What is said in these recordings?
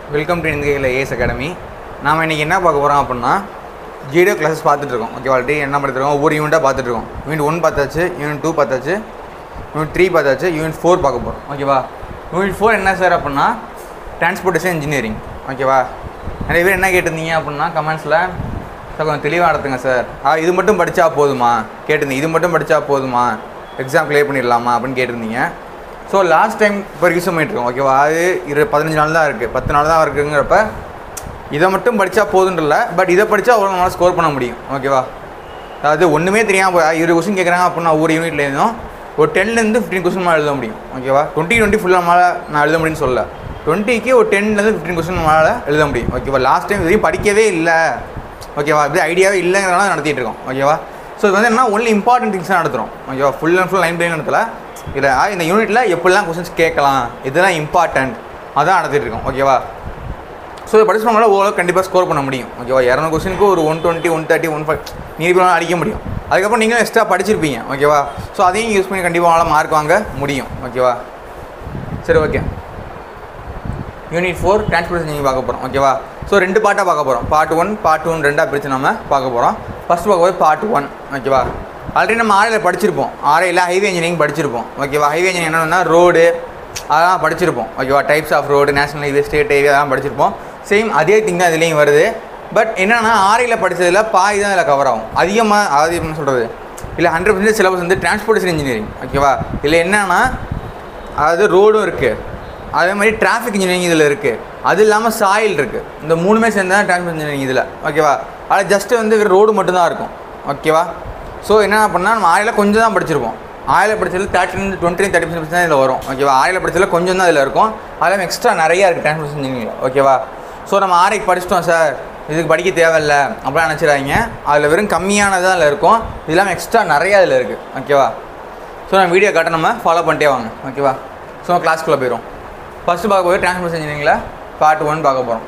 welcome to இந்தியில் AS academy நாம் இன்றைக்கி என்ன பார்க்க போகிறோம் அப்படின்னா ஜிடிஓ கிளாஸஸ் பார்த்துட்ருக்கோம் ஓகே ஆல்ரெடி என்ன பண்ணிட்டுருக்கோம் ஒவ்வொரு யூனிட்டாக பார்த்துட்ருக்கோம் யூனிட் ஒன் பார்த்தாச்சு யூனிட் டூ பார்த்தாச்சு யூனிட் த்ரீ பார்த்தாச்சு யூனிட் ஃபோர் பார்க்க போகிறோம் ஓகேவா யூனிட் ஃபோர் என்ன சார் அப்படின்னா டிரான்ஸ்போர்ட்டேஷன் இன்ஜினியரிங் ஓகேவா நிறைய பேர் என்ன கேட்டிருந்தீங்க அப்படின்னா கமெண்ட்ஸில் சார் கொஞ்சம் தெளிவாக நடத்துங்க சார் ஆ இது மட்டும் படித்தா போதுமா கேட்டிருந்தீங்க இது மட்டும் படித்தா போதுமா எக்ஸாம் க்ளியர் பண்ணிடலாமா அப்படின்னு கேட்டிருந்தீங்க ஸோ லாஸ்ட் டைம் இப்போ ரிவிஷன் பண்ணிட்டுருக்கோம் ஓகேவா அது இரு பதினஞ்சு நாள் தான் இருக்குது பத்து நாள் தான் இருக்குங்கிறப்ப இதை மட்டும் படித்தா போதுன்றல பட் இதை படித்தா அவ்வளோ நம்மளால் ஸ்கோர் பண்ண முடியும் ஓகேவா அதாவது ஒன்றுமே தெரியாமல் போய் இருபது கொஸ்டின் கேட்குறாங்க அப்படின்னா ஒவ்வொரு யூனிட்லேருந்தும் ஒரு டென்லேருந்து ஃபிஃப்டின் கொஸ்டின் எழுத முடியும் ஓகேவா டுவெண்ட்டி டுவெண்ட்டி ஃபுல்லாக நம்மளால் நான் எழுத முடியும்னு சொல்ல டுவெண்ட்டிக்கு ஒரு டென்லேருந்து ஃபிஃப்டின் கொஸ்டின் நம்மளால் எழுத முடியும் ஓகேவா லாஸ்ட் டைம் இதையும் படிக்கவே இல்லை ஓகேவா இப்படி ஐடியாவே இல்லைங்கிறனால நடத்திட்டு இருக்கோம் ஓகேவா ஸோ இது வந்து என்ன ஒன்லி இம்பார்ட்டன்ட் திங்ஸ் தான் நடத்துகிறோம் ஓகேவா full and full line by நடத்தல இதில் இந்த யூனிட்டில் எப்படிலாம் கொஸ்டின்ஸ் கேட்கலாம் இதெல்லாம் இம்பார்ட்டன்ட் அதான் நடத்திட்டு இருக்கோம் ஓகேவா ஸோ இதை படிச்சவங்களால ஓரளவு கண்டிப்பாக ஸ்கோர் பண்ண முடியும் ஓகேவா இரநூறு கொஸ்டினுக்கு ஒரு one twenty one thirty one five நீ அடிக்க முடியும் அதுக்கப்புறம் நீங்களும் எக்ஸ்ட்ரா படிச்சிருப்பீங்க ஓகேவா ஸோ அதையும் யூஸ் பண்ணி கண்டிப்பாக உங்களால் மார்க் வாங்க முடியும் ஓகேவா சரி ஓகே யூனிட் ஃபோர் டிரான்ஸ்போர்ட்டேஷன் நீங்கள் பார்க்க போகிறோம் ஓகேவா ஸோ ரெண்டு பார்ட்டாக பார்க்க போகிறோம் பார்ட் ஒன் பார்ட் ஒன் ரெண்டாக பிரித்து நம்ம பார்க்க போகிறோம் ஃபஸ்ட் பார்க்க போது பார்ட் ஒன் ஓகேவா ஆல்ரெடி நம்ம ஆரையில் படிச்சிருப்போம் ஆரையில் ஹைவே இன்ஜினியரிங் படிச்சிருப்போம் ஓகேவா ஹைவே இன்ஜினியரிங் என்னென்னா ரோடு அதெல்லாம் படிச்சிருப்போம் ஓகேவா types of road national highway state highway அதெல்லாம் படிச்சிருப்போம் சேம் அதே திங் தான் இதுலேயும் வருது பட் என்னென்னா ஆரையில் படித்ததில் பாதி தான் இதில் கவர் ஆகும் அதிகமாக அதாவது என்ன சொல்கிறது இல்லை ஹண்ட்ரட் பர்சன்டேஜ் சிலபஸ் வந்து டிரான்ஸ்போர்ட்டேஷன் இன்ஜினியரிங் ஓகேவா இதில் என்னென்னா அதாவது ரோடும் இருக்குது அதே மாதிரி டிராஃபிக் இன்ஜினியரிங் இதில் இருக்குது அது இல்லாமல் சாயில் இருக்குது இந்த மூணுமே சேர்ந்து தான் டிரான்ஸ்போர்ட் இன்ஜினியரிங் இதில் ஓகேவா அதில் ஜஸ்ட்டு வந்து ரோடு மட்டும்தான் இருக்கும் ஓகேவா ஸோ என்ன பண்ணால் நம்ம ஆயில் கொஞ்சம் தான் படிச்சிருப்போம் ஆயில் படிச்சதில் தேர்ட்டின் டுவெண்ட்டி தேர்ட்டி பர்சன்ட் தான் இதில் வரும் ஓகேவா ஆயில் படிச்சதில் கொஞ்சம் தான் இதில் இருக்கும் அதில் எக்ஸ்ட்ரா நிறையா இருக்குது டிரான்ஸ்போர்ட் இன்ஜினியரிங் ஓகேவா ஸோ நம்ம ஆரைக்கு படிச்சிட்டோம் சார் இதுக்கு படிக்க தேவையில்ல அப்படிலாம் நினச்சிடாதீங்க அதில் வெறும் கம்மியானது தான் அதில் இருக்கும் இது இல்லாமல் எக்ஸ்ட்ரா நிறையா இதில் இருக்குது ஓகேவா ஸோ நம்ம வீடியோ காட்ட நம்ம ஃபாலோ பண்ணிட்டே வாங்க ஓகேவா ஸோ கிளாஸ்க்குள்ளே போயிடும் ஃபஸ்ட்டு பார்க்க போய் டிரான்ஸ்போர்ட் இன்ஜினியரிங்கில் பார்ட் ஒன் பார்க்க போகிறோம்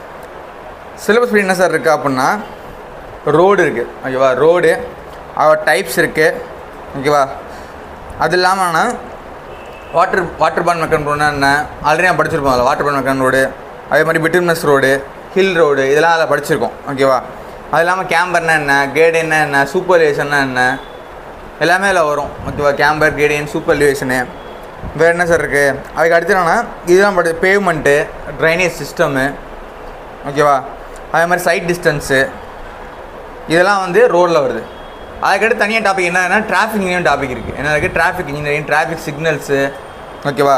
சிலபஸ் என்ன சார் இருக்குது அப்படின்னா ரோடு இருக்குது ஓகேவா ரோடு டைப்ஸ் இருக்குது ஓகேவா அது இல்லாமல் வாட்டர் வாட்டர் பான் மெக்கன் ரோடுனா என்ன ஆல்ரெடி நான் படிச்சிருப்போம் அதில் வாட்டர் பான் மெக்கன் ரோடு அதே மாதிரி பிட்டர்னஸ் ரோடு ஹில் ரோடு இதெல்லாம் அதில் படிச்சிருக்கோம் ஓகேவா அது இல்லாமல் கேம்பர்னா என்ன கேடியன்னா என்ன சூப்பர் லிவேஷன்னா என்ன எல்லாமே அதில் வரும் ஓகேவா கேம்பர் கேடியன் சூப்பர் லிவேஷனு வேறு என்ன சார் இருக்குது அதுக்கு அடுத்து என்னன்னா இதெல்லாம் படி பேவ்மெண்ட்டு ட்ரைனேஜ் சிஸ்டமு ஓகேவா அதே மாதிரி சைட் டிஸ்டன்ஸு இதெல்லாம் வந்து ரோடில் வருது அதுக்கடுத்து தனியாக டாபிக் என்னன்னா டிராஃபிக் இன்ஜினியரிங் டாபிக் இருக்குது என்ன இருக்குது டிராஃபிக் இன்ஜினியரிங் டிராஃபிக் சிக்னல்ஸு ஓகேவா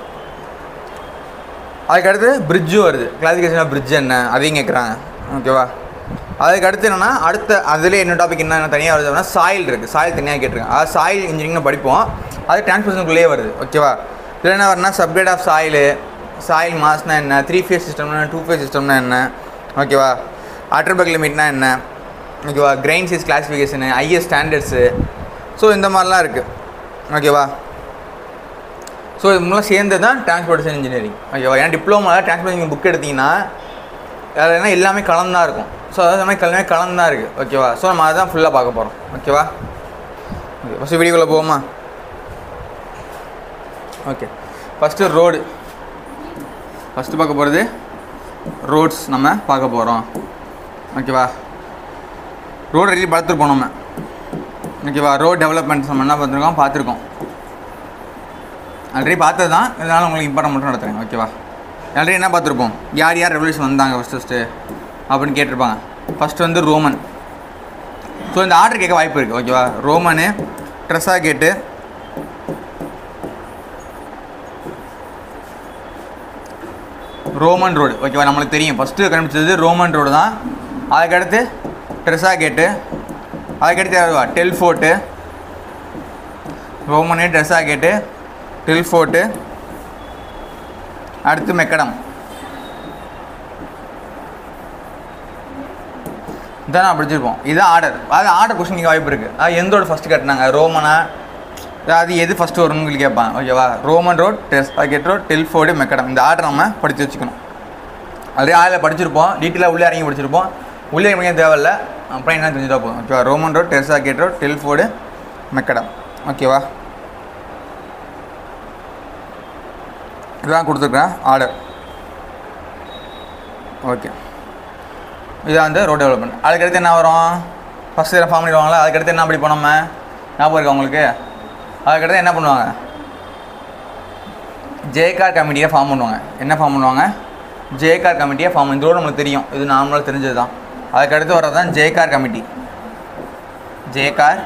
அதுக்கடுத்து பிரிட்ஜும் வருது கிளாசிஃபிகேஷன் ஆஃப் பிரிட்ஜ் என்ன அதையும் கேட்குறாங்க ஓகேவா அதுக்கு அடுத்து என்னென்னா அடுத்த அதில் என்ன டாபிக் என்ன தனியாக வருதுன்னா சாயில் இருக்குது சாயில் தனியாக கேட்டிருக்காங்க அதாவது சாயில் இன்ஜினியரிங் படிப்போம் அது டிரான்ஸ்போர்ஷனுக்குள்ளேயே வருது ஓகேவா இதில் என்ன வரும்னா சப்கிரேட் ஆஃப் சாயிலு சாயில் மாஸ்னா என்ன த்ரீ ஃபேஸ் சிஸ்டம்னா டூ ஃபேஸ் சிஸ்டம்னா என்ன ஓகேவா அட்டர்பக் லிமிட்னா என்ன ஓகேவா grain size classification IS standards so இந்த மாதிரிலாம் இருக்குது ஓகேவா ஸோ இது மூலம் சேர்ந்து தான் டிரான்ஸ்போர்ட்டேஷன் இன்ஜினியரிங் ஓகேவா ஏன்னா டிப்ளமோவில் டிரான்ஸ்போர்ட்டேஷன் புக் எடுத்திங்கன்னா அதில் என்ன எல்லாமே கலந்தா இருக்கும் ஸோ அதாவது மாதிரி எல்லாமே கலந்தா இருக்குது ஓகேவா ஸோ நம்ம அதை தான் ஃபுல்லாக பார்க்க போகிறோம் ஓகேவா ஓகே ஃபஸ்ட்டு வீடியோக்குள்ளே போவோமா ஓகே ஃபஸ்ட்டு ரோடு ஃபஸ்ட்டு பார்க்க போகிறது ரோட்ஸ் நம்ம பார்க்க போகிறோம் ஓகேவா ரோடு ரெடி பார்த்துருப்போம் நம்ம ஓகேவா ரோட் டெவலப்மெண்ட்ஸ் நம்ம என்ன பார்த்துருக்கோம் பார்த்துருக்கோம் ஆல்ரெடி பார்த்தது தான் இதனால் உங்களுக்கு இம்பார்ட்டன் மட்டும் நடத்துகிறேன் ஓகேவா ஆல்ரெடி என்ன பார்த்துருப்போம் யார் யார் ரெவல்யூஷன் வந்தாங்க ஃபஸ்ட்டு ஃபஸ்ட்டு அப்படின்னு கேட்டிருப்பாங்க ஃபஸ்ட்டு வந்து ரோமன் ஸோ இந்த ஆர்டர் கேட்க வாய்ப்பு இருக்குது ஓகேவா ரோமனு ட்ரெஸ்ஸாக கேட்டு ரோமன் ரோடு ஓகேவா நம்மளுக்கு தெரியும் ஃபஸ்ட்டு கண்டுபிடிச்சது ரோமன் ரோடு தான் அதுக்கடுத்து ட்ரெஸ்ஸா கேட்டு அதுக்கடுத்து யாருவா டெல் ஃபோர்ட்டு ரோமனு ட்ரெஸ்ஸா கேட்டு டெல் ஃபோர்ட்டு அடுத்து மெக்கடம் இதான் நான் படிச்சிருப்போம் இதுதான் ஆர்டர் அது ஆர்டர் கொஸ்டின் நீங்கள் வாய்ப்பு இருக்குது அது எந்தோட ஃபஸ்ட்டு கட்டினாங்க ரோமனா அது எது ஃபஸ்ட்டு வரும்னு உங்களுக்கு கேட்பாங்க ஓகேவா Roman road Tresaguet road Telford Macadam இந்த ஆர்டர் நம்ம படித்து வச்சுக்கணும் அதே ஆளில் படிச்சிருப்போம் டீட்டெயிலாக உள்ளே இறங்கி படிச்சிருப்போம் உள்ளே இறங்க தேவையில்ல அப்புறம் என்ன தெரிஞ்சுட்டா போதும் ஓகேவா Roman road Tresaguet road Telford Macadam ஓகேவா இதான் கொடுத்துருக்குறேன் ஆர்டர் ஓகே இதான் வந்து ரோட் டெவலப்மெண்ட் அதுக்கடுத்து என்ன வரும் ஃபஸ்ட் இதில் ஃபார்ம் பண்ணிடுவாங்களா அதுக்கடுத்து என்ன அப்படி போனோம் ஞாபகம் இருக்கா உங்களுக்கு அதுக்கடுத்து என்ன பண்ணுவாங்க ஜேகார் கமிட்டியை ஃபார்ம் பண்ணுவாங்க என்ன ஃபார்ம் பண்ணுவாங்க ஜேகார் கமிட்டியை ஃபார்ம் இந்த ரோடு நம்மளுக்கு தெரியும் இது நார்மலாக தெரிஞ்சது தான் அதுக்கடுத்து வர்றது தான் ஜேகார் கமிட்டி ஜேகார்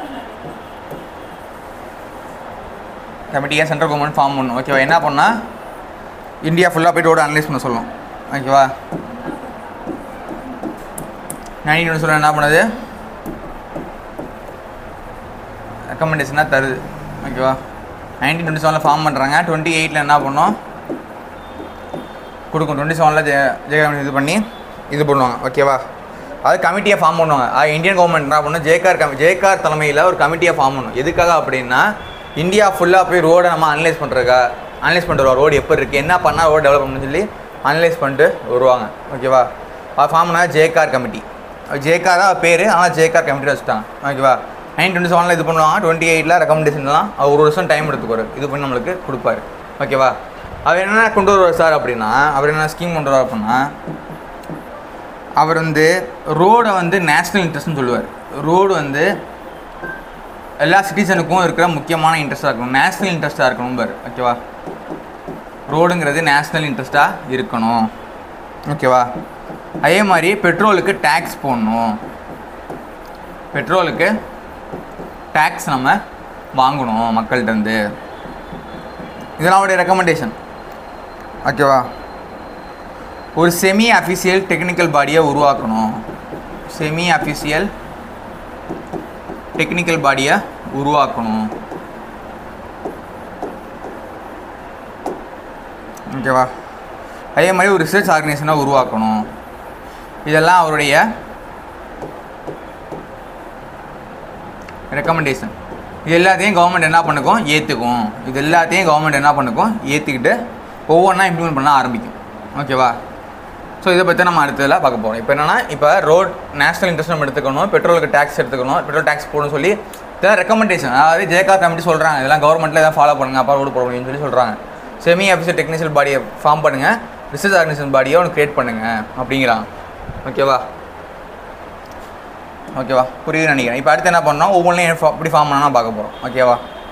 கமிட்டியை சென்ட்ரல் கவர்மெண்ட் ஃபார்ம் பண்ணும் ஓகேவா என்ன பண்ணால் இந்தியா ஃபுல்லாக போய்ட்டு ரோடு அனலைஸ் பண்ண சொல்லும் ஓகேவா நைன்டீன் டுவெண்ட்டி சொல்ல என்ன பண்ணுது ரெக்கமெண்டேஷனாக தருது ஓகேவா நைன்டீன் டுவெண்ட்டி செவனில் ஃபார்ம் பண்ணுறாங்க டுவெண்ட்டி எயிட்டில் என்ன பண்ணோம் கொடுக்கும் டுவெண்ட்டி செவனில் ஜெ ஜெயகாந்த் இது பண்ணி இது பண்ணுவாங்க ஓகேவா அது கமிட்டியை ஃபார்ம் பண்ணுவாங்க அது இந்தியன் கவர்மெண்ட் என்ன பண்ணும் ஜேகார் கமி ஜேகார் தலைமையில் ஒரு கமிட்டியை ஃபார்ம் பண்ணும் எதுக்காக அப்படின்னா இந்தியா ஃபுல்லாக போய் ரோடை நம்ம அனலைஸ் பண்ணுறக்கா அனலைஸ் பண்ணிட்டு வருவோம் ரோடு எப்படி இருக்குது என்ன பண்ணால் ரோடு டெவலப் பண்ணணும்னு சொல்லி அனலைஸ் பண்ணிட்டு வருவாங்க ஓகேவா அது ஃபார்ம் பண்ணால் ஜேகார் கமிட்டி ஜேகார் தான் பேர் ஆனால் ஜேகார் கமிட்டி வச்சுட்டாங்க ஓகேவா நைன் டுவெண்ட்டி செவனில் இது பண்ணுவாங்க டுவெண்ட்டி எயிட்டில் ரெக்கமெண்டேஷன்லாம் அவர் ஒரு வருஷம் டைம் எடுத்துக்குவார் இது பண்ணி நம்மளுக்கு கொடுப்பாரு ஓகேவா அவர் என்ன கொண்டு வருவார் சார் அப்படின்னா அவர் என்ன ஸ்கீம் கொண்டு வருவார் அப்படின்னா அவர் வந்து ரோடை வந்து நேஷ்னல் இன்ட்ரெஸ்ட்னு சொல்லுவார் ரோடு வந்து எல்லா சிட்டிசனுக்கும் இருக்கிற முக்கியமான இன்ட்ரெஸ்ட்டாக இருக்கணும் நேஷ்னல் இன்ட்ரெஸ்ட்டாக இருக்கணும் பாரு ஓகேவா ரோடுங்கிறது நேஷ்னல் இன்ட்ரெஸ்ட்டாக இருக்கணும் ஓகேவா அதே மாதிரி பெட்ரோலுக்கு டேக்ஸ் போடணும் பெட்ரோலுக்கு டேக்ஸ் நம்ம வாங்கணும் மக்கள்கிட்டருந்து இதெல்லாம் அவருடைய ரெக்கமெண்டேஷன் ஓகேவா ஒரு செமி அஃபிஷியல் டெக்னிக்கல் பாடியை உருவாக்கணும் செமி அஃபிஷியல் டெக்னிக்கல் பாடியை உருவாக்கணும் ஓகேவா அதே மாதிரி ஒரு ரிசர்ச் ஆர்கனைசேஷனை உருவாக்கணும் இதெல்லாம் அவருடைய ரெக்கமெண்டேஷன் இது எல்லாத்தையும் கவர்மெண்ட் என்ன பண்ணுக்கும் ஏற்றுக்கும் இது எல்லாத்தையும் கவர்மெண்ட் என்ன பண்ணுக்கும் ஏற்றுக்கிட்டு ஒவ்வொன்றா இம்ப்ளிமெண்ட் பண்ண ஆரம்பிக்கும் ஓகேவா ஸோ இதை பற்றி நம்ம அடுத்ததில் பார்க்க போகிறோம் இப்போ என்னென்னா இப்போ ரோட் நேஷனல் இன்ட்ரெஸ்ட் நம்ம எடுத்துக்கணும் பெட்ரோலுக்கு டேக்ஸ் எடுத்துக்கணும் பெட்ரோல் டேக்ஸ் போடணும்னு சொல்லி இதெல்லாம் ரெக்கமெண்டேஷன் அதாவது ஜேகா கமிட்டி சொல்கிறாங்க இதெல்லாம் கவர்மெண்ட்டில் எதாவது ஃபாலோ பண்ணுங்க அப்பா ரோடு போட முடியும்னு சொல்லி சொல்கிறாங்க செமி ஆஃபீஸர் டெக்னிக்கல் பாடியை ஃபார்ம் பண்ணுங்கள் ரிசர்ச் ஆர்கனைசேஷன் பாடியை ஒன்று க்ரியேட் பண்ணுங்கள் அப்படிங்கிறாங்க ஓகேவா ஓகேவா புரியுதுன்னு நினைக்கிறேன் இப்போ அடுத்து என்ன பண்ணோம் ஒவ்வொன்றையும் எப்படி ஃபார்ம் பண்ணணும் பார்க்க போகிறோம் ஓகேவா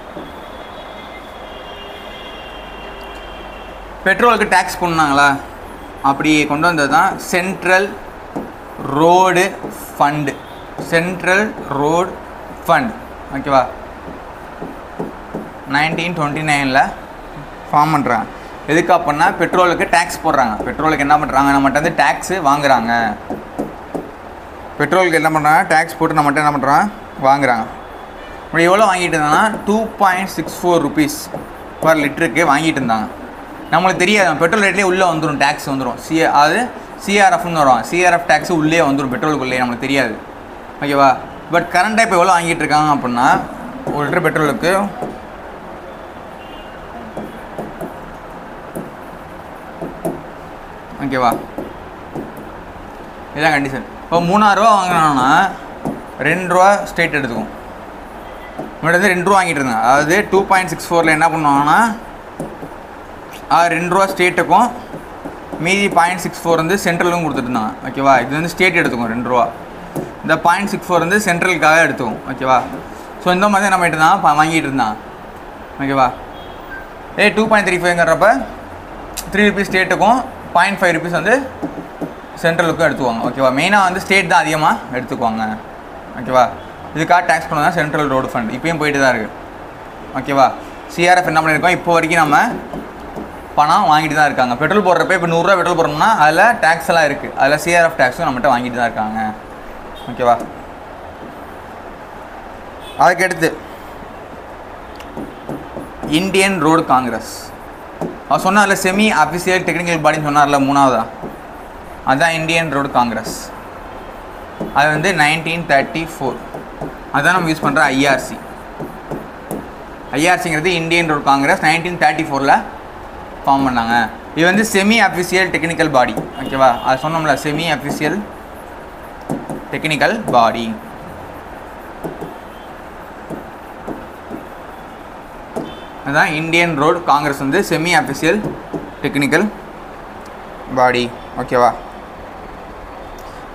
பெட்ரோலுக்கு டேக்ஸ் பண்ணாங்களா அப்படி கொண்டு வந்தது தான் central road fund central road fund ஓகேவா நைன்டீன் டுவெண்ட்டி நைனில் ஃபார்ம் பண்ணுறாங்க எதுக்கு அப்படின்னா பெட்ரோலுக்கு டேக்ஸ் போடுறாங்க பெட்ரோலுக்கு என்ன பண்ணுறாங்க நம்மகிட்ட வந்து டேக்ஸு வாங்குறாங்க பெட்ரோலுக்கு என்ன பண்ணுறாங்க டேக்ஸ் போட்டு நம்மகிட்ட என்ன பண்ணுறாங்க வாங்குறாங்க இப்படி எவ்வளோ வாங்கிட்டு இருந்தாங்கன்னா two point six four rupees per லிட்டருக்கு வாங்கிட்டு இருந்தாங்க நம்மளுக்கு தெரியாது பெட்ரோல் ரேட்லேயே உள்ளே வந்துடும் டேக்ஸ் வந்துடும் சி அது சிஆர்எஃப்னு வரும் சிஆர்எஃப் டேக்ஸ் உள்ளே வந்துடும் பெட்ரோலுக்குள்ளே நம்மளுக்கு தெரியாது ஓகேவா பட் கரண்ட்டாக இப்போ எவ்வளோ வாங்கிட்டு இருக்காங்க அப்படின்னா ஒரு லிட்டர் பெட்ரோலுக்கு ஓகேவா இதான் கண்டிஷன் இப்போ மூணாயிரரூவா வாங்கினோன்னா ரெண்டு ரூபா ஸ்டேட் எடுத்துக்கும் முன்னாடி வந்து ரெண்டு ரூபா வாங்கிட்டு இருந்தாங்க அதாவது டூ பாயிண்ட் சிக்ஸ் ஃபோரில் என்ன பண்ணுவாங்கன்னா அது ரெண்டு ரூபா ஸ்டேட்டுக்கும் மீதி பாயிண்ட் சிக்ஸ் ஃபோர் வந்து சென்ட்ரலுக்கும் கொடுத்துட்டு இருந்தாங்க ஓகேவா இது வந்து ஸ்டேட் எடுத்துக்கும் ரெண்டு ரூபா இந்த பாயிண்ட் சிக்ஸ் ஃபோர் வந்து சென்ட்ரலுக்காக எடுத்துக்கும் ஓகேவா ஸோ இந்த மாதிரி தான் நம்ம பண்ணிட்டு இருந்தான் பா- வாங்கிட்டு இருந்தான் ஓகேவா ஏ டூ பாயிண்ட் த்ரீ ஃபைவ்ங்கிறப்ப த்ரீ ருபீஸ் ஸ்டேட்டுக்கும் பாயிண்ட் ஃபைவ் ருபீஸ் வந்து சென்ட்ரலுக்கும் எடுத்துக்குவாங்க ஓகேவா மெயினாக வந்து ஸ்டேட் தான் அதிகமாக எடுத்துக்குவாங்க ஓகேவா இதுக்காக டேக்ஸ் பண்ண தான் சென்ட்ரல் ரோடு ஃபண்ட் இப்பயும் போயிட்டு தான் இருக்குது ஓகேவா சிஆர்எஃப் என்ன பண்ணியிருக்கோம் இப்போ வரைக்கும் நம்ம பணம் வாங்கிட்டு தான் இருக்காங்க பெட்ரோல் போடுறப்ப இப்போ நூறுரூவா பெட்ரோல் போடுறோம்னா அதில் டேக்ஸ் எல்லாம் இருக்குது அதில் சிஆர்எஃப் டேக்ஸும் நம்மகிட்ட வாங்கிட்டு தான் இருக்காங்க ஓகேவா அதுக்கடுத்து இந்தியன் ரோடு காங்கிரஸ் அவர் சொன்னார்ல செமி அஃபிஷியல் டெக்னிக்கல் பாடின்னு சொன்னார்ல மூணாவதா அதுதான் இந்தியன் ரோடு காங்கிரஸ் அது வந்து நைன்டீன் தேர்ட்டி ஃபோர் அதுதான் நம்ம யூஸ் பண்ணுற ஐஆர்சி ஐஆர்சிங்கிறது Indian road congress nineteen thirty ஃபோரில் ஃபார்ம் பண்ணாங்க இது வந்து செமி அஃபிஷியல் டெக்னிக்கல் பாடி ஓகேவா அது சொன்னோம்ல செமி அஃபிஷியல் டெக்னிக்கல் பாடி அதுதான் இந்தியன் ரோட் காங்கிரஸ் வந்து செமி அஃபிஷியல் டெக்னிக்கல் பாடி ஓகேவா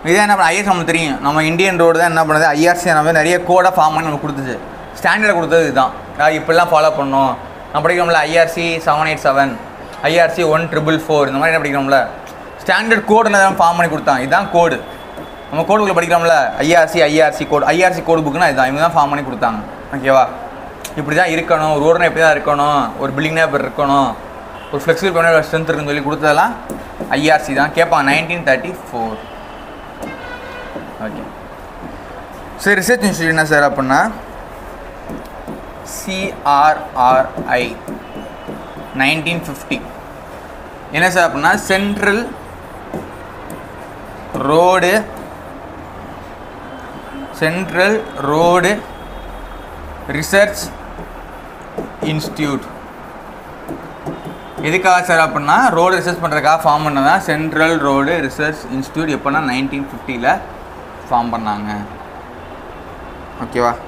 இதான் என்ன பண்ண ஐஎஸ் நம்மளுக்கு தெரியும் நம்ம இந்தியன் ரோடு தான் என்ன பண்ணுது ஐஆர்சி நம்ம நிறைய கோடை ஃபார்ம் பண்ணி நமக்கு கொடுத்துச்சு ஸ்டாண்டர்ட் கொடுத்தது இதுதான் அதாவது இப்படிலாம் ஃபாலோ பண்ணணும் நம்ம படிக்கிறோம்ல IRC seven eight seven IRC one triple four இந்த மாதிரி என்ன படிக்கிறோம்ல ஸ்டாண்டர்ட் கோடில் தான் ஃபார்ம் பண்ணி கொடுத்தாங்க இதுதான் கோடு நம்ம கோடுக்குள்ள படிக்கிறோம்ல IRC IRC code IRC code புக்குனா இதுதான் இவங்க தான் ஃபார்ம் பண்ணி கொடுத்தாங்க ஓகேவா இப்படி தான் இருக்கணும் ஒரு ரோடுனா இப்படி தான் இருக்கணும் ஒரு பில்டிங்னா இப்படி இருக்கணும் ஒரு ஃப்ளெக்சிபிள் பண்ண ஸ்ட்ரென்த் இருக்குன்னு சொல்லி கொடுத்ததெல்லாம் ஐஆர்சி தான் கேட்பாங்க நைன்டீன் தேர்ட்டி ஃபோர் ஓகே சரி ரிசர்ச் இன்ஸ்டியூட் என்ன சார் அப்படின்னா சிஆர்ஆர்ஐ நைன்டீன் ஃபிஃப்டி என்ன சார் அப்படின்னா central road central road research institute எதுக்காக சார் அப்படின்னா ரோடு ரிசர்ச் பண்ணுறதுக்காக ஃபார்ம் பண்ணதான் சென்ட்ரல் ரோடு ரிசர்ச் இன்ஸ்டியூட் எப்போனா நைன்டீன் ஃபிஃப்டியில் ஃபார்ம் பண்ணாங்க ஓகேவா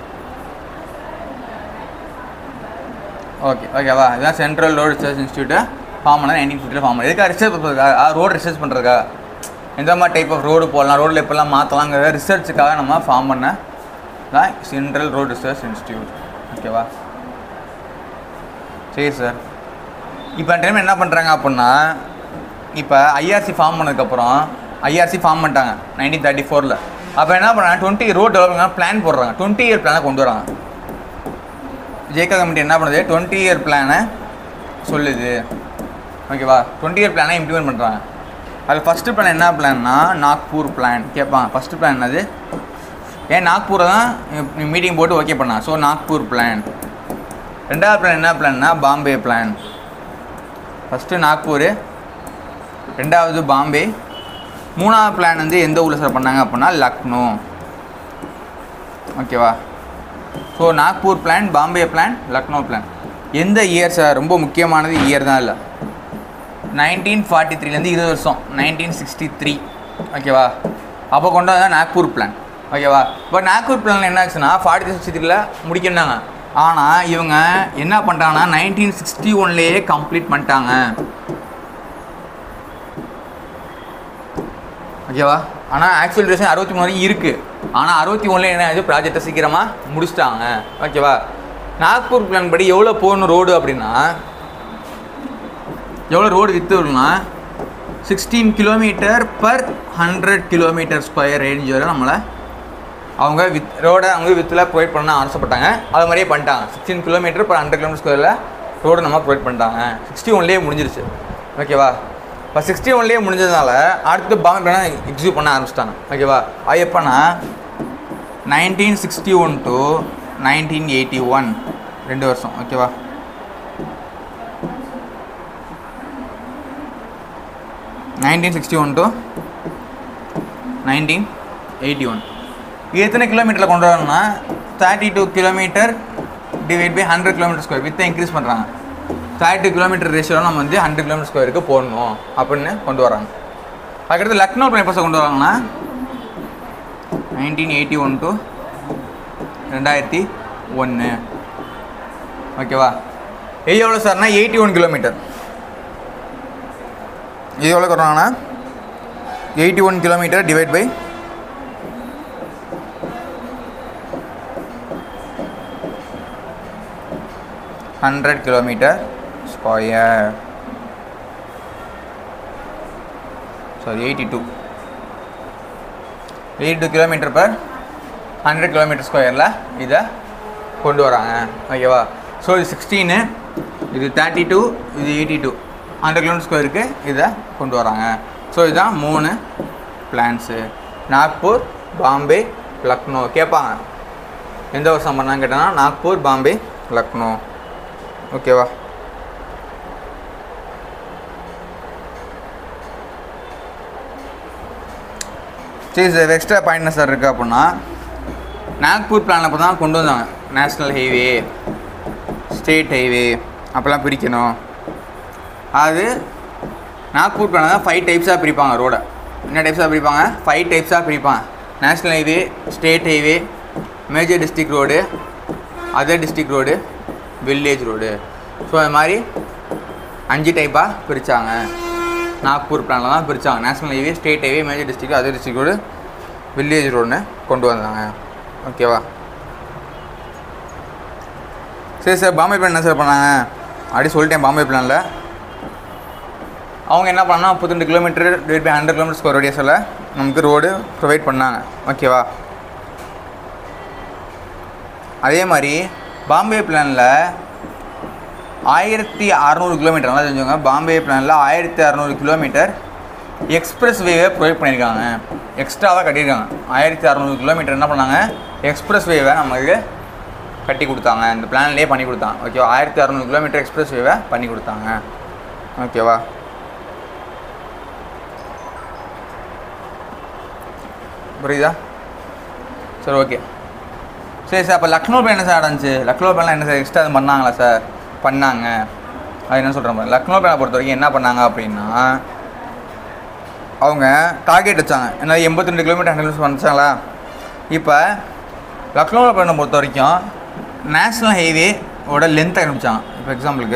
ஓகே ஓகேவா இதுதான் சென்ட்ரல் ரோடு ரிசர்ச் இன்ஸ்டியூட்டை ஃபார்ம் பண்ண நைன்டீன் ஃபிஃப்டியில் ஃபார்ம் பண்ண எதுக்காக ரிசர்ச் பண்ணுறதுக்காக ரோடு ரிசர்ச் பண்ணுறதுக்காக எந்த மாதிரி டைப் ஆஃப் ரோடு போடலாம் ரோடில் எப்படிலாம் மாற்றலாங்கிற ரிசர்ச்சுக்காக நம்ம ஃபார்ம் பண்ண தான் சென்ட்ரல் ரோடு ரிசர்ச் இன்ஸ்டியூட் ஓகேவா சரி சார் இப்போ டைம் என்ன பண்ணுறாங்க அப்படின்னா இப்போ ஐஆர்சி ஃபார்ம் பண்ணதுக்கப்புறம் ஐஆர்சி ஃபார்ம் பண்ணிட்டாங்க நைன்டீன் தேர்ட்டி ஃபோரில் அப்போ என்ன பண்ணுறாங்க டுவெண்ட்டி ரோட் டெவலப்மெண்ட் பிளான் போடுறாங்க டுவெண்ட்டி இயர் பிளானை கொண்டு வராங்க ஜேகா கமிட்டி என்ன பண்ணுது டுவெண்ட்டி இயர் பிளானை சொல்லுது ஓகேவா டுவெண்ட்டி இயர் பிளானை இம்ப்ளிமெண்ட் பண்ணுறாங்க அதில் ஃபஸ்ட்டு பிளான் என்ன பிளான்னா நாக்பூர் பிளான் கேட்பாங்க ஃபஸ்ட்டு பிளான் என்னது ஏன் நாக்பூரை தான் மீட்டிங் போட்டு ஓகே பண்ணா ஸோ நாக்பூர் பிளான் ரெண்டாவது பிளான் என்ன பிளான்னா பாம்பே பிளான் ஃபஸ்ட்டு நாக்பூர் ரெண்டாவது பாம்பே மூணாவது பிளான் வந்து எந்த ஊரில் சார் பண்ணாங்க அப்படின்னா லக்னோ ஓகேவா so Nagpur plan Bombay plan Lucknow plan எந்த இயர் சார் ரொம்ப முக்கியமானது இயர் தான் இல்லை நைன்டீன் ஃபார்ட்டி த்ரீலேருந்து இருபது வருஷம் நைன்டீன் சிக்ஸ்டி த்ரீ ஓகேவா அப்போ கொண்டு வந்தால் நாக்பூர் பிளான் ஓகேவா இப்போ நாக்பூர் பிளான் என்ன ஆச்சுன்னா ஃபார்ட்டி த்ரீ சிக்ஸ்டி த்ரீல முடிக்கணுந்தாங்க ஆனால் இவங்க என்ன பண்ணிட்டாங்கன்னா நைன்டீன் சிக்ஸ்டி ஒன்லேயே கம்ப்ளீட் பண்ணிட்டாங்க ஓகேவா ஆனால் ஆக்சுவல் டியூரேஷன் அறுபத்தி மூணு வரைக்கும் இருக்குது ஆனால் அறுபத்தி ஒன்றில் என்ன ஆகுது ப்ராஜெக்டை சீக்கிரமாக முடிச்சிட்டாங்க ஓகேவா நாக்பூர் பிளான் படி எவ்வளோ போகணும் ரோடு அப்படின்னா எவ்வளோ ரோடு வித்து வரும்னா sixteen kilometre per hundred kilometre square range வரை நம்மளை அவங்க வித் ரோடை அவங்க வித்தில் ப்ரொவைட் பண்ண ஆசைப்பட்டாங்க அது மாதிரியே பண்ணிட்டாங்க sixteen kilometre per hundred kilometre ஸ்கொயரில் ரோடு நம்ம ப்ரொவைட் பண்ணிட்டாங்க சிக்ஸ்டி ஒன்லேயே முடிஞ்சிருச்சு ஓகேவா இப்போ சிக்ஸ்டி ஒன்லேயே முடிஞ்சதுனால அடுத்து பாம்பே பிளானை எக்ஸிக்யூட் பண்ண ஆரம்பிச்சிட்டாங்க ஓகேவா அது எப்போனா nineteen sixty one to nineteen eighty one ரெண்டு வருஷம் ஓகேவா nineteen sixty one to nineteen eighty one இது எத்தனை கிலோமீட்டரில் கொண்டு வரணும்னா thirty two kilometre divide by hundred kilometre square வித்தை இன்க்ரீஸ் பண்ணுறாங்க தேர்ட்டி கிலோமீட்டர் ரேஷியோவில் நம்ம வந்து ஹண்ட்ரட் கிலோமீட்டர் ஸ்கொயருக்கு போடணும் அப்படின்னு கொண்டு வராங்க அதுக்கடுத்து லக்னோ பிளான் எப்போ கொண்டு வராங்கன்னா நைன்டீன் எயிட்டி ஒன் டு ரெண்டாயிரத்தி ஒன்று ஓகேவா இது எவ்வளோ சார்னா எயிட்டி ஒன் கிலோமீட்டர் இது எவ்வளோ கொண்டாங்கன்னா eighty one kilometre divide by hundred kilometre square sorry eighty two eighty two kilometre per hundred kilometre ஸ்கொயரில் இதை கொண்டு வராங்க ஓகேவா ஸோ இது சிக்ஸ்டீனு இது தேர்ட்டி டூ இது எயிட்டி டூ ஹண்ட்ரட் கிலோமீட்டர் ஸ்கொயருக்கு இதை கொண்டு வராங்க ஸோ இதுதான் மூணு பிளான்ஸு நாக்பூர் பாம்பே லக்னோ கேட்பாங்க எந்த வருஷம் பண்ணாங்க கேட்டோன்னா நாக்பூர் பாம்பே லக்னோ ஓகேவா சரி சார் எக்ஸ்ட்ரா பாயிண்ட் என்ன சார் இருக்குது அப்படின்னா நாக்பூர் பிளான் அப்போ தான் கொண்டு வந்தாங்க நேஷ்னல் ஹைவே ஸ்டேட் ஹைவே அப்போல்லாம் பிரிக்கணும் அது நாக்பூர் பிளான் தான் ஃபைவ் டைப்ஸாக பிரிப்பாங்க ரோடை என்ன டைப்ஸாக பிரிப்பாங்க ஃபைவ் டைப்ஸாக பிரிப்பாங்க national highway state highway major district road other district road village road so அது மாதிரி அஞ்சு டைப்பாக பிரித்தாங்க நாக்பூர் பிளானில் தான் பிரித்தாங்க national highway state highway major district other district road village ரோடுன்னு கொண்டு வந்தாங்க ஓகேவா சரி சார் பாம்பே பிளான் என்ன சார் பண்ணாங்க அப்படி சொல்லிட்டேன் பாம்பே பிளானில் அவங்க என்ன பண்ணால் முப்பத்திரெண்டு kilometre divide by hundred kilometre square ரேடியஸில் நமக்கு ரோடு ப்ரொவைட் பண்ணாங்க ஓகேவா அதே மாதிரி பாம்பே பிளானில் ஆயிரத்தி அறநூறு கிலோமீட்டர் நல்லா தெரிஞ்சுங்க பாம்பே பிளானில் ஆயிரத்தி அறநூறு கிலோமீட்டர் எக்ஸ்பிரஸ் வேவை ப்ரொவைட் பண்ணியிருக்காங்க எக்ஸ்ட்ராவாக கட்டியிருக்காங்க ஆயிரத்தி அறநூறு கிலோமீட்டர் என்ன பண்ணாங்க எக்ஸ்பிரஸ் வேவை நமக்கு கட்டி கொடுத்தாங்க இந்த பிளான்லேயே பண்ணி கொடுத்தாங்க ஓகேவா ஆயிரத்தி அறநூறு கிலோமீட்டர் எக்ஸ்பிரஸ் வேவை பண்ணி கொடுத்தாங்க ஓகேவா புரியுதா சரி ஓகே சரி சார் அப்போ லக்னோ பிளான் என்ன சார் நடந்துச்சு லக்னோ பிளான் என்ன சார் எக்ஸ்ட்ரா எதுவும் பண்ணாங்களா சார் பண்ணாங்க அது என்ன சொல்கிறேன் லக்னோ பிளானை பொறுத்த வரைக்கும் என்ன பண்ணாங்க அப்படின்னா அவங்க டார்கெட் வச்சாங்க என்ன எண்பத்தி ரெண்டு கிலோமீட்டர் ஹண்ட்ரட் வந்துச்சாங்களா இப்போ லக்னோ பிளானை பொறுத்த வரைக்கும் நேஷ்னல் ஹைவேவோட லென்த்தை கண்டுபிடிச்சாங்க இப்போ எக்ஸாம்பிளுக்கு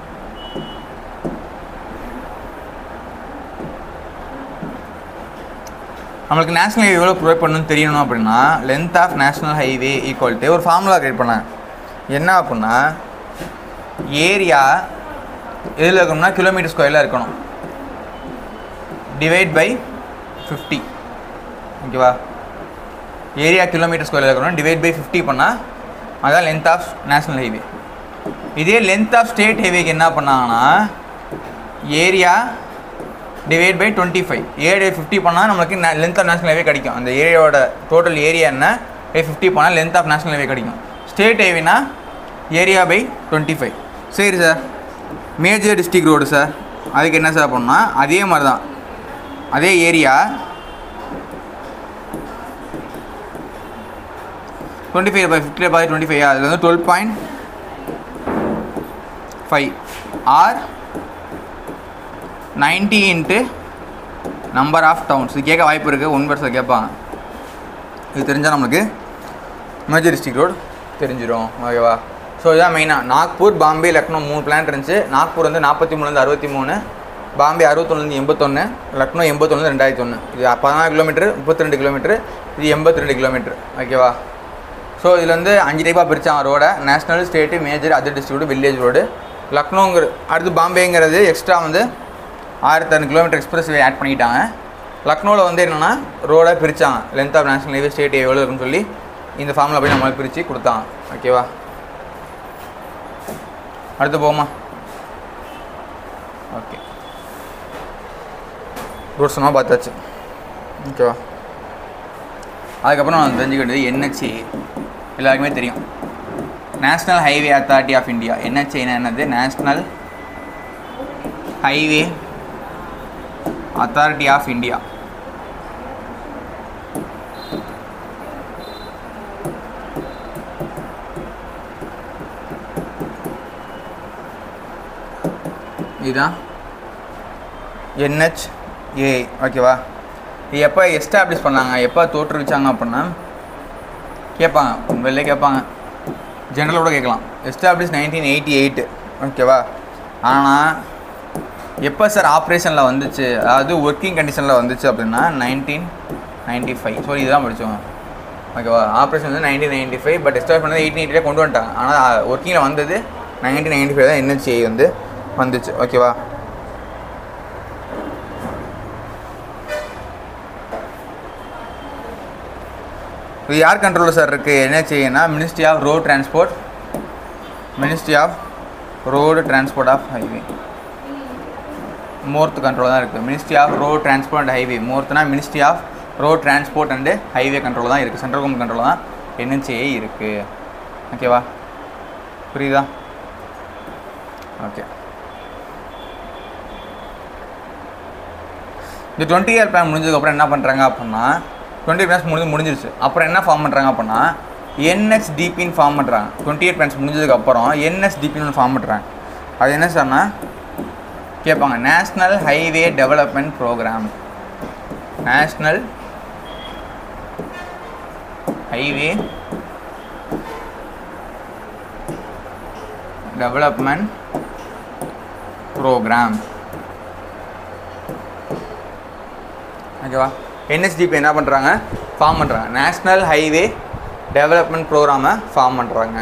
நம்மளுக்கு நேஷனல் ஹைவே எவ்வளோ ப்ரொவைட் பண்ணணும்னு தெரியணும் அப்படின்னா length of national highway equal to ஒரு ஃபார்முலா கிரியேட் பண்ணேன் என்ன அப்படின்னா ஏரியா எதில் இருக்கணும்னா கிலோமீட்டர் ஸ்கொயரில் இருக்கணும் டிவைட் பை ஃபிஃப்டி ஓகேவா ஏரியா கிலோமீட்டர் ஸ்கொயரில் இருக்கணும் டிவைட் பை ஃபிஃப்டி பண்ணால் அதான் லென்த் ஆஃப் நேஷனல் ஹைவே இதே லென்த் ஆஃப் ஸ்டேட் ஹைவேக்கு என்ன பண்ணாங்கன்னா area divide by twenty five area fifty பண்ணால் நம்மளுக்கு லென்த் ஆஃப் நேஷனல் ஹைவே கிடைக்கும் அந்த ஏரியாவோட டோட்டல் ஏரியா என்ன பை ஃபிஃப்டி பண்ணால் லென்த் ஆஃப் நேஷனல் ஹைவே கிடைக்கும் ஸ்டேட் ஹைவேனா ஏரியா பை டுவெண்ட்டி ஃபைவ் சரி sir major district road sir அதுக்கு என்ன சார் பண்ணால் அதே மாதிரி தான் அதே area twenty five by fifty by twenty five அதில் வந்து twelve point five or ninety into number of towns இது கேட்க வாய்ப்பு இருக்குது ஒன் பர்சன் கேட்பாங்க இது தெரிஞ்சால் நம்மளுக்கு மேஜர் டிஸ்ட்ரிக் ரோடு தெரிஞ்சிடும் ஓகேவா ஸோ இதான் மெயினாக நாக்பூர் பாம்பே லக்னோ மூணு பிளான் இருந்துச்சு நாக்பூர் வந்து நாற்பத்தி மூணுலேருந்து அறுபத்தி மூணு பாம்பே அறுபத்தொன்னுலேருந்து எண்பத்தொன்று லக்னோ எண்பத்தொன்னு ரெண்டாயிரத்தி ஒன்று இது பதினாறு கிலோமீட்டர் முப்பத்தி ரெண்டு கிலோமீட்டர் இது எண்பத்தி ரெண்டு கிலோமீட்டர் ஓகேவா ஸோ இதில் வந்து அஞ்சு டைப்பாக பிரித்தாங்க ரோடை national state major other district village road லக்னோங்கிற அடுத்து பாம்பேங்கிறது எக்ஸ்ட்ரா வந்து ஆயிரத்தி அறுநூறு கிலோமீட்டர் எக்ஸ்பிரஸ் வே ஆட் பண்ணிட்டாங்க லக்னோவில் வந்து என்னென்னா ரோடை பிரித்தாங்க length of national highway state எவ்வளோ இருக்குன்னு சொல்லி இந்த ஃபார்மில் போய் நம்மளுக்கு பிரித்து கொடுத்தாங்க ஓகேவா அடுத்து போமா ஓகே ரோட் சொன்னால் பார்த்தாச்சு ஓகேவா அதுக்கப்புறம் நான் தெரிஞ்சுக்கிட்டது என்ஹெச்ஏ எல்லாருக்குமே தெரியும் national highway authority of India என்ஹெச்ஏனா என்னது national highway authority of India இதுதான் என்ஹெச்ஏ ஓகேவா இது எப்போ எஸ்டாப்ளிஷ் பண்ணாங்க எப்போ தோற்றுவிச்சாங்க அப்படின்னா கேட்பாங்க உண்மையிலே கேட்பாங்க ஜென்ரலோட கேட்கலாம் எஸ்டாப்ளிஷ் நைன்டீன் எயிட்டி எயிட்டு ஓகேவா ஆனால் எப்போ சார் ஆப்ரேஷனில் வந்துச்சு அதாவது ஒர்க்கிங் கண்டிஷனில் வந்துச்சு அப்படின்னா நைன்டீன் நைன்ட்டி ஃபைவ் ஸோ இதுதான் படித்தோம் ஓகேவா ஆப்ரேஷன் வந்து nineteen ninety five but establish பண்ணது எயிட்டீன் எயிட்டிலே கொண்டு வந்துட்டாங்க ஆனால் ஒர்க்கிங்கில் வந்தது நைன்டீன் நைன்ட்டி ஃபைவ் தான் என்ஹெச்ஏ வந்து வந்துச்சு ஓகேவா இது யார் கண்ட்ரோலில் சார் இருக்குது என்ஹெச்ஏனா ministry of road transport ministry of road transport of highway MoRTH control தான் இருக்குது ministry of road transport and highway மோர்த்னா ministry of road transport and highway control தான் இருக்குது சென்ட்ரல் கவர்மெண்ட் கண்ட்ரோல் தான் என்ஹெச்ஏ இருக்குது ஓகேவா புரியுதா ஓகே இந்த டுவெண்ட்டி இயர் பிளான் முடிஞ்சதுக்கப்புறம் என்ன பண்ணுறாங்க அப்படின்னா டுவெண்ட்டி பிளான்ஸ் முடிஞ்சு முடிஞ்சிருச்சு அப்புறம் என்ன ஃபார்ம் பண்ணுறாங்க அப்படின்னா என்எஸ்டிபின்னு ஃபார்ம் பண்ணுறாங்க டுவெண்ட்டி இயர் பிளான்ஸ் முடிஞ்சதுக்கப்புறம் என்எஸ்டிபின்னு ஃபார்ம் பண்ணுறாங்க அது என்ன சார்னா கேட்பாங்க national highway development programme national highway development programme ஓகேவா என்எஸ்டிபி என்ன பண்ணுறாங்க ஃபார்ம் பண்ணுறாங்க நேஷ்னல் ஹைவே டெவலப்மெண்ட் ப்ரோக்ராமை ஃபார்ம் பண்ணுறாங்க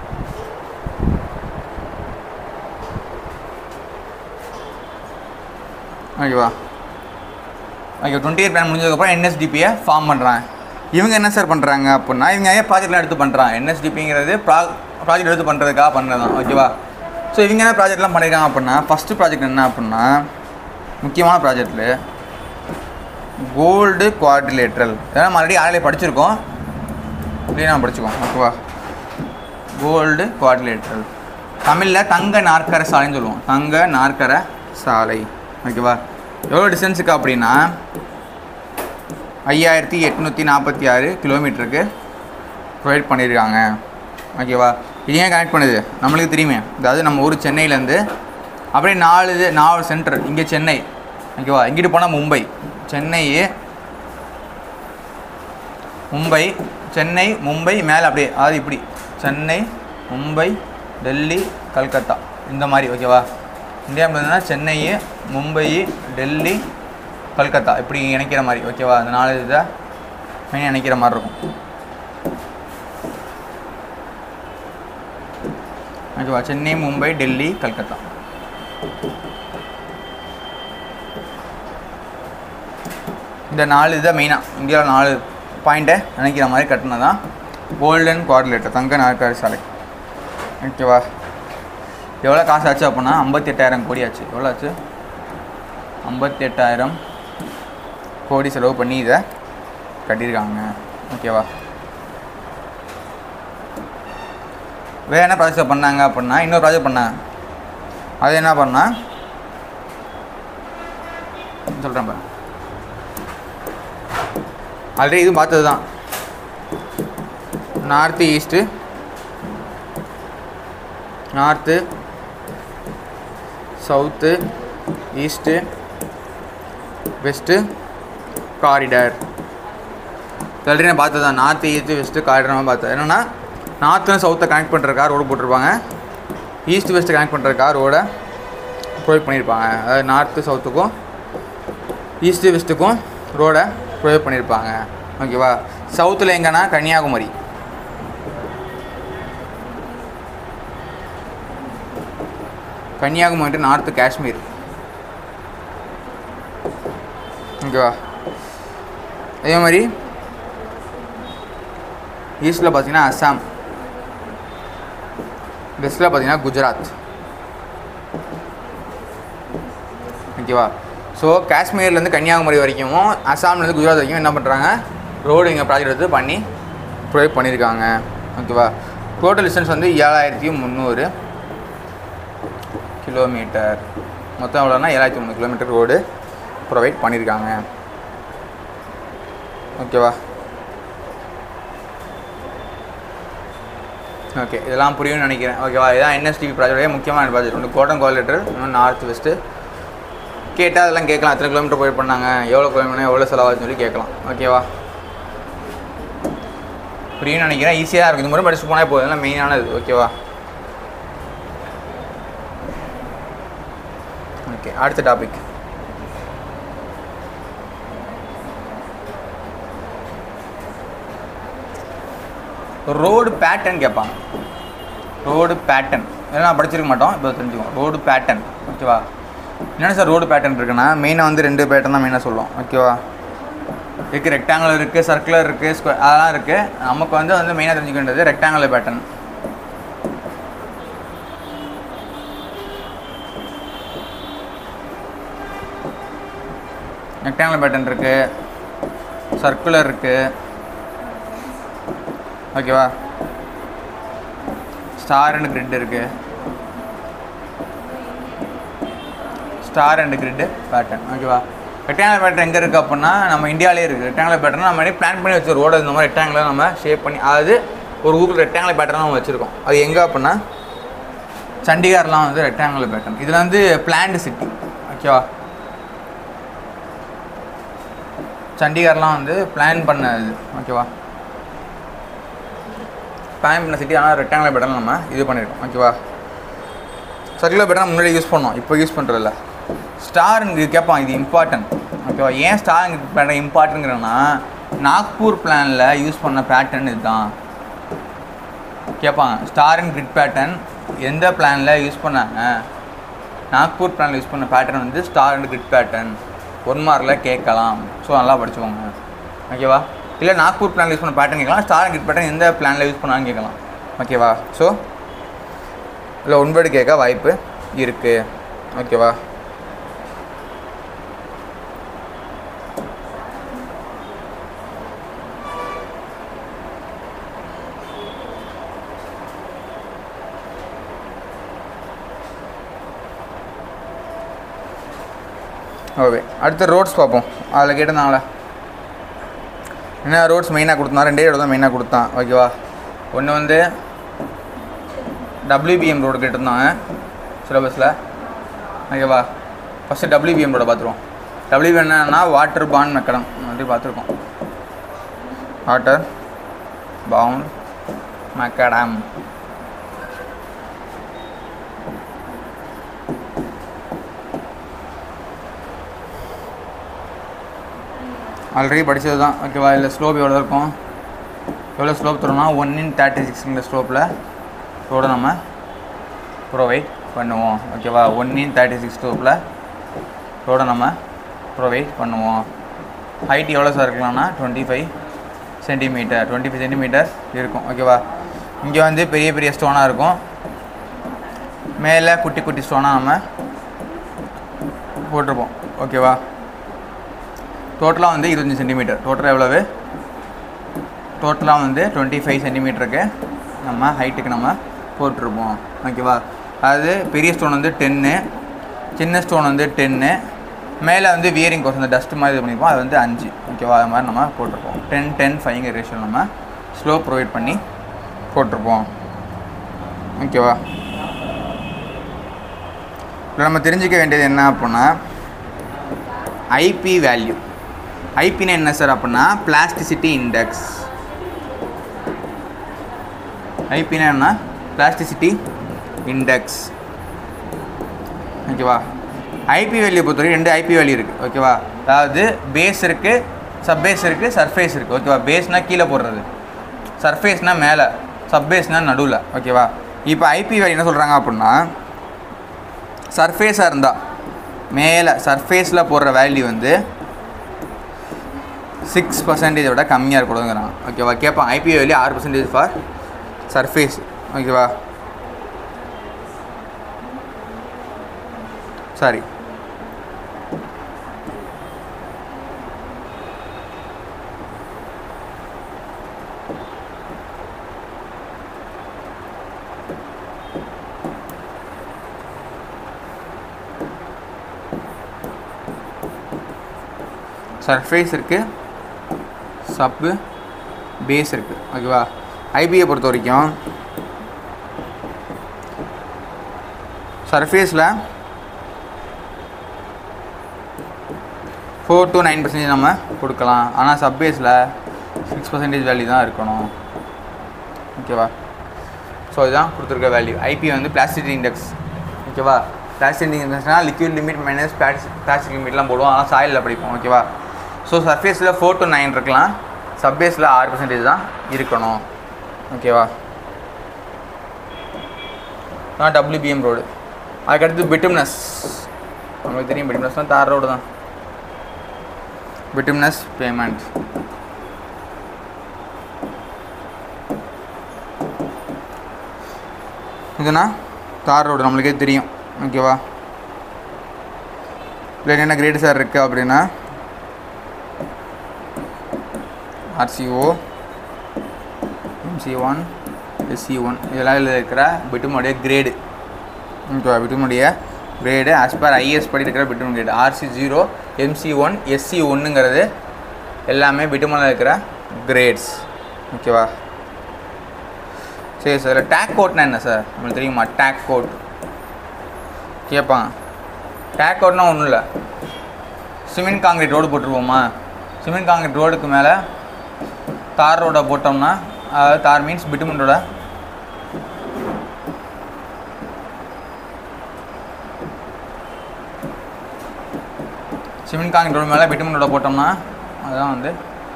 ஓகேவா ஓகே டுவெண்ட்டி இயர் பிளான் முடிஞ்சதுக்கப்புறம் என்எஸ்டிபியை ஃபார்ம் பண்ணுறாங்க இவங்க என்ன சார் பண்ணுறாங்க அப்படின்னா இவங்க ஏன் ப்ராஜெக்ட்லாம் எடுத்து பண்ணுறாங்க என்எஸ்டிபிங்கிறது ப்ரா ப்ராஜெக்ட் எடுத்து பண்ணுறதுக்காக பண்ணது தான் ஓகேவா ஸோ இவங்க என்ன ப்ராஜெக்ட்லாம் பண்ணியிருக்காங்க அப்படின்னா ஃபஸ்ட்டு ப்ராஜெக்ட் என்ன அப்படின்னா முக்கியமான ப்ராஜெக்டில் கோல்டு குவாட்ரிலேட்ரல் இதெல்லாம் நம்ம ஆல்ரெடி ஆல்ரெடி படிச்சிருக்கோம் இப்படியே நம்ம படிச்சுக்கோம் ஓகேவா கோல்டு குவாட்ரிலேட்ரல் தமிழில் தங்க நாற்கர சாலைன்னு சொல்லுவோம் தங்க நாற்கர சாலை ஓகேவா எவ்வளோ டிஸ்டன்ஸுக்கு அப்படின்னா ஐயாயிரத்தி எட்நூற்றி நாற்பத்தி ஆறு கிலோமீட்டருக்கு ப்ரொவைட் பண்ணியிருக்காங்க ஓகேவா இது ஏன் கனெக்ட் பண்ணுது நம்மளுக்கு தெரியுமே அதாவது நம்ம ஊர் சென்னையிலேருந்து அப்படியே நாலு இது நாலு சென்டர் இங்கே சென்னை ஓகேவா இங்கிட்டு போனால் மும்பை சென்னை மும்பை சென்னை மும்பை மேலே அப்படியே அதாவது இப்படி சென்னை மும்பை டெல்லி கல்கத்தா இந்த மாதிரி ஓகேவா இந்தியா பார்த்தீங்கன்னா சென்னை மும்பை டெல்லி கல்கத்தா இப்படி இணைக்கிற மாதிரி ஓகேவா அந்த நாலு இதை மெயின் இணைக்கிற மாதிரி இருக்கும் ஓகேவா சென்னை மும்பை டெல்லி கல்கத்தா இந்த நாலு இதை மெயினாக இந்தியாவில் நாலு பாயிண்ட்டை நினைக்கிற மாதிரி கட்டினதான் கோல்டன் குவாட்ரிலேட்டர் தங்க நாற்காலி சாலை ஓகேவா எவ்வளோ காசு ஆச்சு அப்படின்னா ஐம்பத்தெட்டாயிரம் கோடி ஆச்சு எவ்வளோ ஆச்சு ஐம்பத்தெட்டாயிரம் கோடி செலவு பண்ணி இதை கட்டியிருக்காங்க ஓகேவா வேறு என்ன ப்ராஜெக்ட் பண்ணாங்க அப்படின்னா இன்னொரு ப்ராஜெக்ட் பண்ணாங்க அது என்ன பண்ணால் சொல்கிறேன் பாரு ஆல்ரெடி இதுவும் பார்த்தது தான் north east north south east west corridor already நான் பார்த்தது தான் நார்த்து ஈஸ்ட்டு வெஸ்ட்டு காரிடார் பார்த்தேன் என்னென்னா நார்த்து சவுத்தை கனெக்ட் பண்ணுறதுக்காக ரோடு போட்டிருப்பாங்க ஈஸ்ட் வெஸ்ட்டு கனெக்ட் பண்ணுறதுக்காக ரோடை ப்ரொவைட் பண்ணியிருப்பாங்க அதாவது நார்த்து சவுத்துக்கும் ஈஸ்ட்டு வெஸ்ட்டுக்கும் ரோடை ப்ரொவைட் பண்ணியிருப்பாங்க ஓகேவா சவுத்தில் எங்கன்னா கன்னியாகுமரி கன்னியாகுமரி நார்த்து காஷ்மீர் ஓகேவா அதே மாதிரி ஈஸ்டில் பார்த்தீங்கன்னா அஸ்ஸாம் வெஸ்ட்டில் பார்த்தீங்கன்னா குஜராத் ஓகேவா ஸோ காஷ்மீர்லேருந்து கன்னியாகுமரி வரைக்கும் அஸ்ஸாம்லேருந்து குஜராத் வரைக்கும் என்ன பண்ணுறாங்க ரோடு இங்கே ப்ராஜெக்ட் எடுத்து பண்ணி ப்ரொவைட் பண்ணியிருக்காங்க ஓகேவா டோட்டல் டிஸ்டன்ஸ் வந்து ஏழாயிரத்தி முந்நூறு கிலோமீட்டர் மொத்தம் எவ்வளோனா ஏழாயிரத்தி முந்நூறு கிலோமீட்டர் ரோடு ப்ரொவைட் பண்ணியிருக்காங்க ஓகேவா ஓகே இதெல்லாம் புரியும்னு நினைக்கிறேன் ஓகேவா இதான் என்எஸ்டிவி ப்ராஜெக்டே முக்கியமான ப்ராஜெக்ட் ஒன்று கோட்டன் குவாலிட்டர் இன்னும் நார்த் வெஸ்ட்டு கேட்டால் அதெல்லாம் கேட்கலாம் எத்தனை கிலோமீட்டர் போய் பண்ணாங்க எவ்வளோ கிலோமீட்டர் எவ்வளோ செலவாச்சுன்னு சொல்லி கேட்கலாம் ஓகேவா புரியும்னு நினைக்கிறேன் ஈஸியாக இருக்கும் இது மட்டும் படிச்சுட்டு போனால் போதும் இதெல்லாம் மெயினானது ஓகேவா ஓகே அடுத்த டாபிக் ரோடு பேட்டர்ன் கேட்பாங்க ரோடு பேட்டர்ன் இதெல்லாம் நான் படிச்சிருக்க மாட்டோம் இப்போ தெரிஞ்சுக்கோம் ரோடு பேட்டர்ன் ஓகேவா என்னென்ன சார் ரோடு பேட்டர்ன் இருக்குன்னா மெயினாக வந்து ரெண்டு பேட்டர்ன் தான் மெயினாக சொல்லுவோம் ஓகேவா இருக்குது ரெக்டாங்குலர் இருக்குது சர்க்குலர் இருக்குது ஸ்கொயர் அதெல்லாம் இருக்குது நமக்கு வந்து வந்து மெயினாக தெரிஞ்சுக்க வேண்டியது ரெக்டாங்குலர் பேட்டர்ன் ரெக்டாங்குலர் பேட்டர்ன் இருக்குது சர்க்குலர் இருக்குது ஓகேவா ஸ்டார் அண்ட் கிரிட் இருக்குது ஸ்டார் அண்ட் கிரிட் பேட்டர்ன் ஓகேவா ரெக்டாங்குலர் பேட்டர்ன் எங்கே இருக்குது அப்படின்னா நம்ம இந்தியாவிலே இருக்குது ரெக்டாங்குலர் பேட்டர்ன் நம்ம அப்படியே பிளான் பண்ணி வச்சு ரோடு இந்த மாதிரி ரெக்டாங்குலர் நம்ம ஷேப் பண்ணி அதாவது ஒரு ஊருக்கு ரெக்டாங்குலர் பேட்டர்ன் நம்ம வச்சுருக்கோம் அது எங்கே அப்படின்னா சண்டிகார்லாம் வந்து ரெக்டாங்குலர் பேட்டர்ன் இதில் வந்து பிளான்டு சிட்டி ஓகேவா சண்டிகார்லாம் வந்து பிளான் பண்ண இது ஓகேவா பிளான் பண்ண சிட்டி ஆனால் ரெக்டாங்குலர் பேட்டர்ன் நம்ம இது பண்ணியிருக்கோம் ஓகேவா சர்க்குலர் பேட்டர்ன் முன்னாடி யூஸ் பண்ணோம் இப்போ யூஸ் பண்ணுறதில்ல ஸ்டார் இங்கே கேட்பான் இது இம்பார்ட்டன்ட் ஓகேவா ஏன் ஸ்டார் அண்ட் கிரிட் பேட்டர்ன் இம்பார்ட்டன்ங்கிறேன்னா நாக்பூர் பிளானில் யூஸ் பண்ண பேட்டர்ன் இதுதான் கேட்பாங்க ஸ்டார் அண்ட் கிரிட் பேட்டர்ன் எந்த பிளானில் யூஸ் பண்ணாங்க நாக்பூர் பிளானில் யூஸ் பண்ண பேட்டர்ன் வந்து star and grid pattern one மார்க்கில் கேட்கலாம் ஸோ நல்லா படிச்சுக்கோங்க ஓகேவா இல்லை நாக்பூர் பிளானில் யூஸ் பண்ண பேட்டர்ன் கேட்கலாம் ஸ்டார் அண்ட் கிரிட் பேட்டர்ன் எந்த பிளானில் யூஸ் பண்ணான்னு கேட்கலாம் ஓகேவா ஸோ இல்லை ஒன்பது கேட்க வாய்ப்பு இருக்குது ஓகேவா ஓகே அடுத்து ரோட்ஸ் பார்ப்போம் அதில் கேட்டிருந்தாங்களே என்ன ரோட்ஸ் மெயினாக கொடுத்தான் ரெண்டே ரோடு தான் மெயினாக கொடுத்தான் ஓகேவா ஒன்று வந்து டபிள்யூபிஎம் ரோடு கேட்டிருந்தாங்க சிலபஸில் ஓகேவா ஃபஸ்ட்டு டபிள்யூபிஎம் ரோட பார்த்துருவோம் டபிள்யூபிஎம் என்னன்னா வாட்டர் பாண்ட் மெக்கடம் வந்து பார்த்துருக்கோம் வாட்டர் பவுண்ட் மெக்கடம் ஆல்ரெடி படித்தது தான் ஓகேவா இல்லை ஸ்லோப் எவ்வளோ இருக்கும் எவ்வளோ ஸ்லோப் தரோம்னா ஒன் இன் தேர்ட்டி சிக்ஸுங்கிற ஸ்லோப்பில் ரோட நம்ம ப்ரொவைட் பண்ணுவோம் ஓகேவா ஒன் இன் தேர்ட்டி சிக்ஸ் ஸ்லோப்பில் ரோட நம்ம ப்ரொவைட் பண்ணுவோம் ஹைட் எவ்வளோ சார் இருக்கலாம்னா twenty five centimetre twenty five centimetre இருக்கும் ஓகேவா இங்கே வந்து பெரிய பெரிய ஸ்டோனாக இருக்கும் மேலே குட்டி குட்டி ஸ்டோனாக நம்ம போட்டிருப்போம் ஓகேவா டோட்டலாக வந்து இருபத்தஞ்சி சென்டிமீட்டர் டோட்டலாக எவ்வளவு டோட்டலாக வந்து டுவெண்ட்டி ஃபைவ் சென்டிமீட்டருக்கு நம்ம ஹைட்டுக்கு நம்ம போட்டிருப்போம் ஓகேவா அதாவது பெரிய ஸ்டோன் வந்து டென்னு சின்ன ஸ்டோன் வந்து டென்னு மேலே வந்து வியரிங் கோர்ஸ் அந்த டஸ்ட் மாதிரி இது பண்ணியிருப்போம் அது வந்து அஞ்சு ஓகேவா அது மாதிரி நம்ம போட்டிருப்போம் டென் டென் ஃபைவ்ங்கிற ரேஷியோ நம்ம ஸ்லோ ப்ரொவைட் பண்ணி போட்டிருப்போம் ஓகேவா இப்போ நம்ம தெரிஞ்சுக்க வேண்டியது என்ன அப்படின்னா ஐபி வேல்யூ ஐபினா என்ன சார் அப்படின்னா பிளாஸ்டிசிட்டி இண்டெக்ஸ் ஐபினா என்ன பிளாஸ்டிசிட்டி இண்டெக்ஸ் ஓகேவா ஐபி வேல்யூ பொறுத்தவரைக்கும் ரெண்டு ஐபி வேல்யூ இருக்குது ஓகேவா அதாவது பேஸ் இருக்குது சப்பேஸ் இருக்குது சர்ஃபேஸ் இருக்குது ஓகேவா பேஸ்னால் கீழே போடுறது சர்ஃபேஸ்னால் மேலே சப்பேஸ்னால் நடுவில் ஓகேவா இப்போ ஐபி வேல்யூ என்ன சொல்கிறாங்க அப்படின்னா சர்ஃபேஸாக இருந்தால் மேலே சர்ஃபேஸில் போடுற வேல்யூ வந்து சிக்ஸ் பர்சன்டேஜை விட கம்மியாக இருக்கக்கூடாதுங்கிறாங்க ஓகேவா கேட்பான் ஐபி வேல்யூ ஆறு பர்சன்டேஜ் ஃபார் சர்ஃபேஸ் ஓகேவா சாரி சர்ஃபேஸ் இருக்குது சப்பு பேஸ் இருக்குது ஓகேவா ஐபியை பொறுத்த வரைக்கும் சர்ஃபேஸில் ஃபோர் டு நைன் பர்சன்டேஜ் நம்ம கொடுக்கலாம் ஆனால் சப்பேஸில் சிக்ஸ் பர்சன்டேஜ் வேல்யூ தான் இருக்கணும் ஓகேவா ஸோ இதுதான் கொடுத்துருக்க வேல்யூ ஐபி வந்து பிளாஸ்டிக் இண்டெக்ஸ் ஓகேவா பிளாஸ்டிக் இண்டெக்ஸ்னால் லிக்விட் லிமிட் மைனஸ் பிளாஸ்டிக் லிமிட்லாம் போடுவோம் ஆனால் சாயிலில் படிப்போம் ஓகேவா ஸோ சர்ஃபேஸில் ஃபோர் டு நைன் இருக்கலாம் சப்பேஸில் ஆறு பர்சன்டேஜ் தான் இருக்கணும் ஓகேவா தான் டபிள்யூபிஎம் ரோடு அதுக்கடுத்து பிட்டும்னஸ் உங்களுக்கு தெரியும் பிட்டும்னஸ்னால் தார் ரோடு தான் பிட்டும்னஸ் பேமெண்ட் இதுனா தார் ரோடு நம்மளுக்கே தெரியும் ஓகேவா இல்லை என்னென்ன கிரேடு சார் இருக்குது அப்படின்னா RCO MC one SC one இதெல்லாம் இதில் இருக்கிற பிட்டுமுடைய கிரேடு ஓகேவா பிட்டுமுடைய கிரேடு ஆஸ் பர் ஐஎஸ் படி இருக்கிற bitumen grade RC zero MC one SC ஒன்றுங்கிறது எல்லாமே பிட்டுமனில் இருக்கிற கிரேட்ஸ் ஓகேவா சரி சார் டேக் கோட்னா என்ன சார் உங்களுக்கு தெரியுமா டேக் கோட் கேட்பாங்க டேக் கோட்னா ஒன்றும் இல்லை சிமெண்ட் காங்கிரீட் ரோடு போட்டுருவோமா சிமெண்ட் காங்கிரீட் ரோடுக்கு மேலே தார் ரோடை போட்டோம்னா அதாவது தார் மீன்ஸ் பிட்டுமன் ரோட சிமெண்ட் காங்கிரீட் ரோடு மேலே பிட்டுமன் ரோட போட்டோம்னா அதுதான் வந்து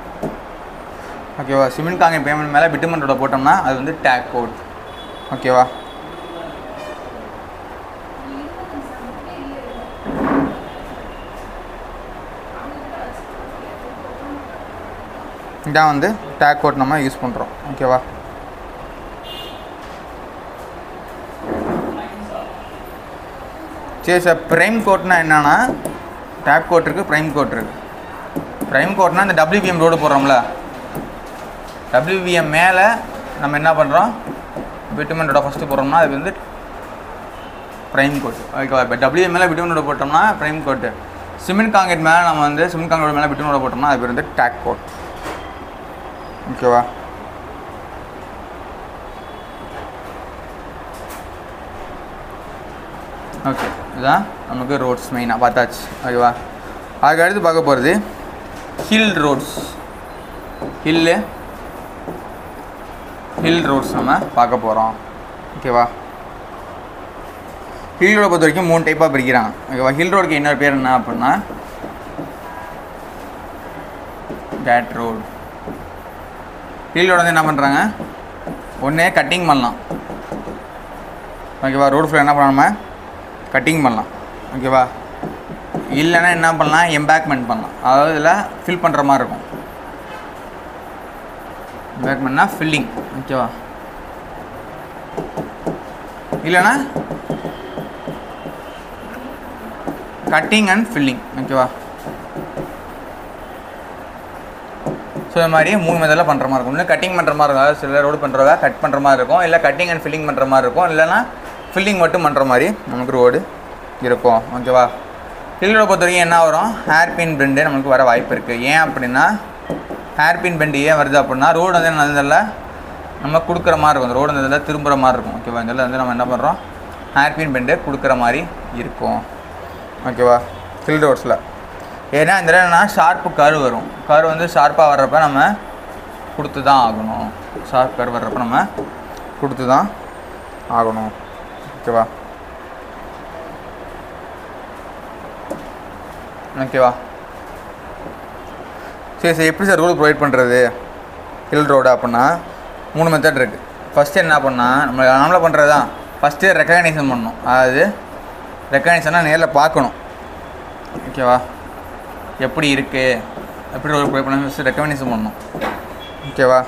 ஓகேவா சிமெண்ட் காங்கிரீட் பேமெண்ட் மேலே பிட்டுமன் ரோட போட்டோம்னா அது வந்து டேக் கோட் ஓகேவா இதான் வந்து டேக் கோட் நம்ம யூஸ் பண்ணுறோம் ஓகேவா சரி சார் ப்ரைம் கோட்னா என்னன்னா டேப் கோட் இருக்குது ப்ரைம் கோட் இருக்குது ப்ரைம் கோட்னா இந்த டபிள்யூபிஎம் ரோடு போடுறோம்ல டபிள்யூபிஎம் மேலே நம்ம என்ன பண்ணுறோம் விட்டமின் ரோட ஃபஸ்ட்டு போடுறோம்னா அது வந்து ப்ரைம் கோட் ஓகேவா இப்போ டபிள்யூஎம் மேலே விட்டமின் ரோட போட்டோம்னா ப்ரைம் கோட்டு சிமெண்ட் காங்கிரீட் மேலே நம்ம வந்து சிமெண்ட் காங்கிரீட் மேலே விட்டமின் ரோட போட்டோம்னா அது பேர் வந்து டேக் கோட் ஓகேவா ஓகே இதுதான் நமக்கு ரோட்ஸ் மெயினாக பார்த்தாச்சு ஓகேவா அதுக்கு அடுத்து பார்க்க போகிறது hill roads hill hill roads நம்ம பார்க்க போகிறோம் ஓகேவா ஹில் ரோடை பொறுத்த வரைக்கும் மூணு டைப்பாக பிரிக்கிறாங்க ஓகேவா ஹில் ரோடுக்கு இன்னொரு பேர் என்ன அப்படின்னா கேட் ரோடு ஹில் ரோடு வந்து என்ன பண்ணுறாங்க ஒன்றே கட்டிங் பண்ணலாம் ஓகேவா ரோடு ஃபுல்லாக என்ன பண்ணலாம கட்டிங் பண்ணலாம் ஓகேவா இல்லைன்னா என்ன பண்ணலாம் எம்பேக்மெண்ட் பண்ணலாம் அதாவது இதில் ஃபில் பண்ணுற மாதிரி இருக்கும் எம்பேக்மெண்ட்னா ஃபில்லிங் ஓகேவா இல்லைன்னா கட்டிங் அண்ட் ஃபில்லிங் ஓகேவா ஸோ இது மாதிரி மூணு மெத்தடில் பண்ணுற மாதிரி இருக்கும் ஒன்று கட்டிங் பண்ணுற மாதிரி இருக்கும் அதாவது சில ரோடு பண்ணுறவங்க கட் பண்ணுற மாதிரி இருக்கும் இல்லை கட்டிங் அண்ட் ஃபில்லிங் பண்ணுற மாதிரி இருக்கும் இல்லைன்னா ஃபில்லிங் மட்டும் பண்ணுற மாதிரி நமக்கு ரோடு இருக்கும் ஓகேவா ஹில்லோட பொறுத்த வரைக்கும் என்ன வரும் ஹேர்பின் பெண்டு நமக்கு வர வாய்ப்பு இருக்குது ஏன் அப்படின்னா ஹேர்பின் பெண்டு ஏன் வருது அப்படின்னா ரோடு வந்து நல்லதில் நம்ம கொடுக்குற மாதிரி இருக்கும் அந்த ரோடு இந்த இதில் திரும்புகிற மாதிரி இருக்கும் ஓகேவா இந்த இதில் வந்து நம்ம என்ன பண்ணுறோம் ஹேர்பின் பெண்டு கொடுக்குற மாதிரி இருக்கும் ஓகேவா ஹில் ரோட்ஸில் ஏன்னா இந்த இடம்னா ஷார்ப்பு கரு வரும் கரு வந்து ஷார்ப்பாக வர்றப்ப நம்ம கொடுத்து தான் ஆகணும் ஷார்ப் கரு வர்றப்ப நம்ம கொடுத்து தான் ஆகணும் ஓகேவா ஓகேவா சரி சரி எப்படி சார் ரூல் ப்ரொவைட் பண்ணுறது ஹில் ரோடு அப்படின்னா மூணு மெத்தட் இருக்குது ஃபஸ்ட்டு என்ன பண்ணால் நம்ம நாமளாக பண்ணுறது தான் ஃபஸ்ட்டு ரெக்கக்னைசேஷன் பண்ணணும் அதாவது ரெக்கக்னைசேஷனாக நேரில் பார்க்கணும் ஓகேவா எப்படி இருக்குது எப்படி ரோல் ப்ரொவைட் பண்ண ஃபஸ்ட்டு ரெக்கக்னைசேஷன் பண்ணணும் ஓகேவா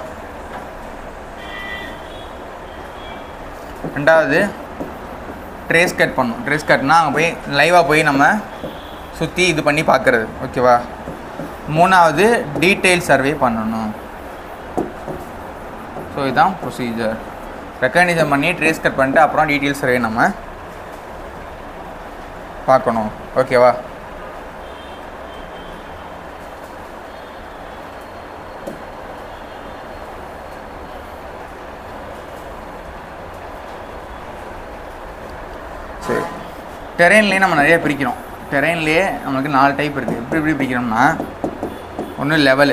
ரெண்டாவது ட்ரேஸ் கட் பண்ணணும் ட்ரேஸ் கட்னா அங்கே போய் லைவாக போய் நம்ம சுற்றி இது பண்ணி பார்க்குறது ஓகேவா மூணாவது டீட்டெயில் சர்வே பண்ணணும் ஸோ இதுதான் ப்ரொசீஜர் ரெக்கக்னிசம் பண்ணி ட்ரேஸ் கட் பண்ணிட்டு அப்புறம் டீட்டெயில் சர்வே நம்ம பார்க்கணும் ஓகேவா சரி டெரெயின்லேயே நம்ம நிறைய பிரிக்கிறோம் டெரெயின்லேயே நம்மளுக்கு நாலு டைப் இருக்குது எப்படி எப்படி பிரிக்கிறோம்னா ஒன்று லெவலு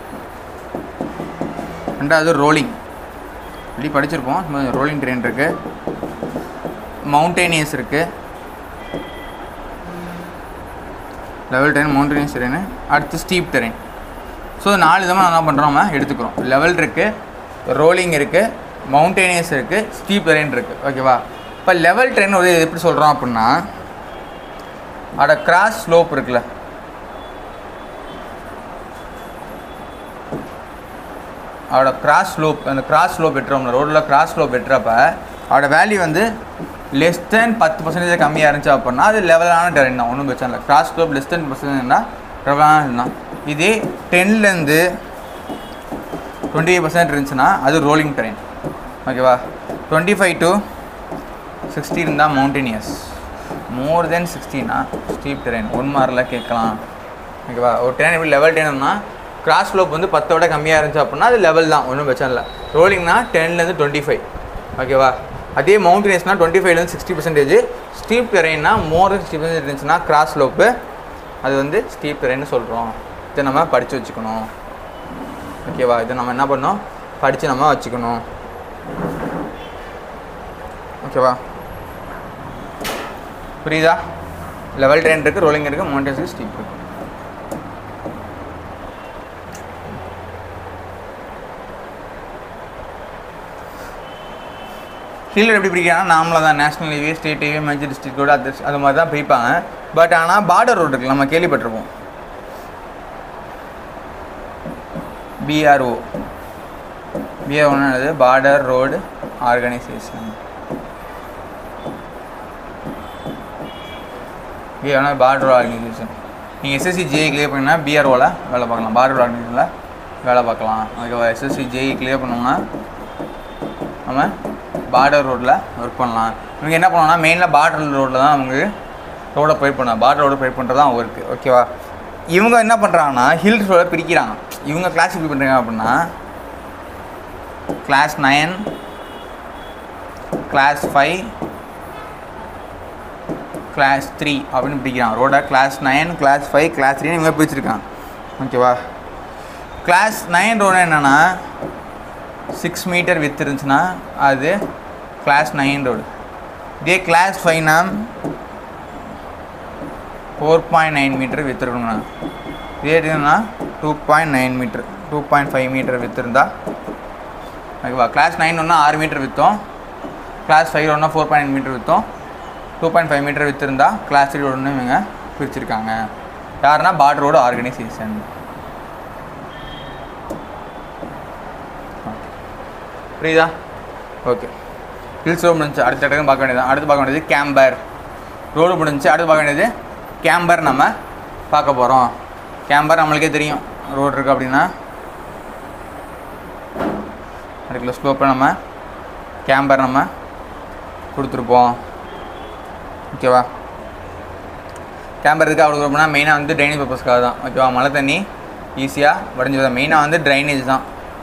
ரெண்டாவது ரோலிங் இப்படி படிச்சிருப்போம் ரோலிங் ட்ரெயின் இருக்குது மவுண்டேனியஸ் இருக்குது லெவல் ட்ரெயின் மவுண்டேனியஸ் ட்ரெயின் அடுத்து ஸ்டீப் ட்ரெயின் ஸோ நாலு விதமாக என்ன பண்ணுறோம் நம்ம எடுத்துக்கிறோம் லெவல் இருக்குது ரோலிங் இருக்குது மவுண்டேனியஸ் இருக்குது ஸ்டீப் ட்ரெயின் இருக்குது ஓகேவா இப்போ லெவல் ட்ரெயின் ஒரு எப்படி சொல்கிறோம் அப்படின்னா அதோட கிராஸ் ஸ்லோப் இருக்குல்ல அதோட கிராஸ் ஸ்லோப் அந்த கிராஸ் ஸ்லோப் வெட்டுறோம்ல ரோடில் கிராஸ் ஸ்லோப் வெட்டுறப்ப அதோட வேல்யூ வந்து லெஸ் தென் பத்து பர்சன்டேஜ் கம்மியாக இருந்துச்சு அப்படின்னா அது லெவலான டெரெயின் தான் ஒன்றும் பிரச்சனை இல்லை கிராஸ் ஸ்லோப் லெஸ் தென் பர்சன்டேஜ்னா லெவலான தான் இதே டென்லேருந்து டுவெண்ட்டி எயிட் பர்சன்ட் இருந்துச்சுன்னா அது ரோலிங் டெரெயின் ஓகேவா டுவெண்ட்டி ஃபைவ் டு சிக்ஸ்டி இருந்தால் மவுண்டேனியஸ் மோர் தென் சிக்ஸ்டினா ஸ்டீப் டெரெயின் ஒன் மாரில் கேட்கலாம் ஓகேவா ஒரு டென் எப்படி லெவல் டென்னா கிராஸ் ஸ்லோப் வந்து பத்தை விட கம்மியாக இருந்துச்சு அப்படின்னா அது லெவல் தான் ஒன்றும் பிரச்சனை இல்லை ரோலிங்னா டென்லேருந்து டுவெண்ட்டி ஃபைவ் ஓகேவா அதே மவுண்டனியஸ்னா டுவெண்ட்டி ஃபைவ்லேருந்து சிக்ஸ்டி பர்சன்டேஜ் ஸ்டீப் டெரெயின்னா மோர் தென் சிக்ஸ்டி பர்சன்டேஜ் இருந்துச்சுன்னா கிராஸ் ஸ்லோப்பு அது வந்து ஸ்டீப் டெரெயின்னு சொல்கிறோம் இதை நம்ம படித்து வச்சுக்கணும் ஓகேவா இதை நம்ம என்ன பண்ணோம் படித்து நம்ம வச்சுக்கணும் ஓகேவா புரியுதா லெவல் ட்ரெயின் இருக்குது ரோலிங் இருக்குது மவுண்டன்ஸ் ஸ்டீப் இருக்குது ஹில் எப்படி பிரிக்கிறாங்கன்னா நார்மலாக தான் national highway state highway major district road அது அது மாதிரி தான் பிரிப்பாங்க பட் ஆனால் பார்டர் ரோடு இருக்குல்ல நம்ம கேள்விப்பட்டிருப்போம் பிஆர்ஓ பிஆர்ஓன்னு என்னது பார்டர் ரோடு ஆர்கனைசேஷன் பிஆர்ஓனா பார்டர் ஆர்கனைசேஷன் நீங்கள் எஸ்எஸ்சி ஜேஇ கிளியர் பண்ணினா பிஆர்ஓவில் வேலை பார்க்கலாம் பார்டர் ஆர்கனைசேஷனில் வேலை பார்க்கலாம் அதுக்கு எஸ்எஸ்சி ஜேஇ கிளியர் பண்ணோம்னா நம்ம பார்டர் ரோட்டில் ஒர்க் பண்ணலாம் இவங்க என்ன பண்ணுவாங்கன்னா மெயினாக பார்டர் ரோட்டில் தான் நமக்கு ரோடை ப்ரொவைட் பண்ணலாம் பார்டர் ரோடை ப்ரொவைட் பண்ணுறது தான் ஒர்க்கு ஓகேவா இவங்க என்ன பண்ணுறாங்கன்னா ஹில்ஸ் ரோட பிரிக்கிறாங்க இவங்க கிளாஸ் எப்படி பண்ணுறாங்க அப்படின்னா class nine class five class three அப்படின்னு பிரிக்கிறாங்க ரோட class nine class five class த்ரீன்னு இவங்க பிரிச்சிருக்காங்க ஓகேவா கிளாஸ் நைன் ரோடு என்னென்னா சிக்ஸ் மீட்டர் வித் இருந்துச்சுன்னா அது கிளாஸ் நைன் ரோடு இதே கிளாஸ் ஃபைவ்னா four point nine metre width இருக்கணும்ண்ணா இதே இதுனா two point nine metre two point five metre width இருந்தால் ஓகேவா கிளாஸ் நைன் ஒன்றா ஆறு மீட்டர் விற்றோம் கிளாஸ் ஃபைவ் ஒன்றா ஃபோர் பாயிண்ட் மீட்டர் விற்றோம் two point five metre width இருந்தால் கிளாஸ் த்ரீ ரோடுன்னு இவங்க பிரிச்சிருக்காங்க யாருன்னா பார்டர் ரோடு ஆர்கனைசேஷன் புரியுதா ஓகே ஹில்ஸ் ரோடு முடிஞ்சு அடுத்த இடத்துக்கு பார்க்க வேண்டியது அடுத்து பார்க்க வேண்டியது கேம்பர் ரோடு முடிஞ்சு அடுத்து பார்க்க வேண்டியது கேம்பர் நம்ம பார்க்க போகிறோம் கேம்பர் நம்மளுக்கே தெரியும் ரோடு இருக்குது அப்படின்னா அடுக்கல ஸ்லோப்பில் நம்ம கேம்பர் நம்ம கொடுத்துருப்போம் ஓகேவா கேம்பர் இருக்குது அவ்வளோ கொடுப்போம்னா மெயினாக வந்து ட்ரைனேஜ் பர்பஸ்க்காக தான் ஓகேவா மழை தண்ணி ஈஸியாக வடிஞ்சு மெயினாக வந்து ட்ரைனேஜ் தான்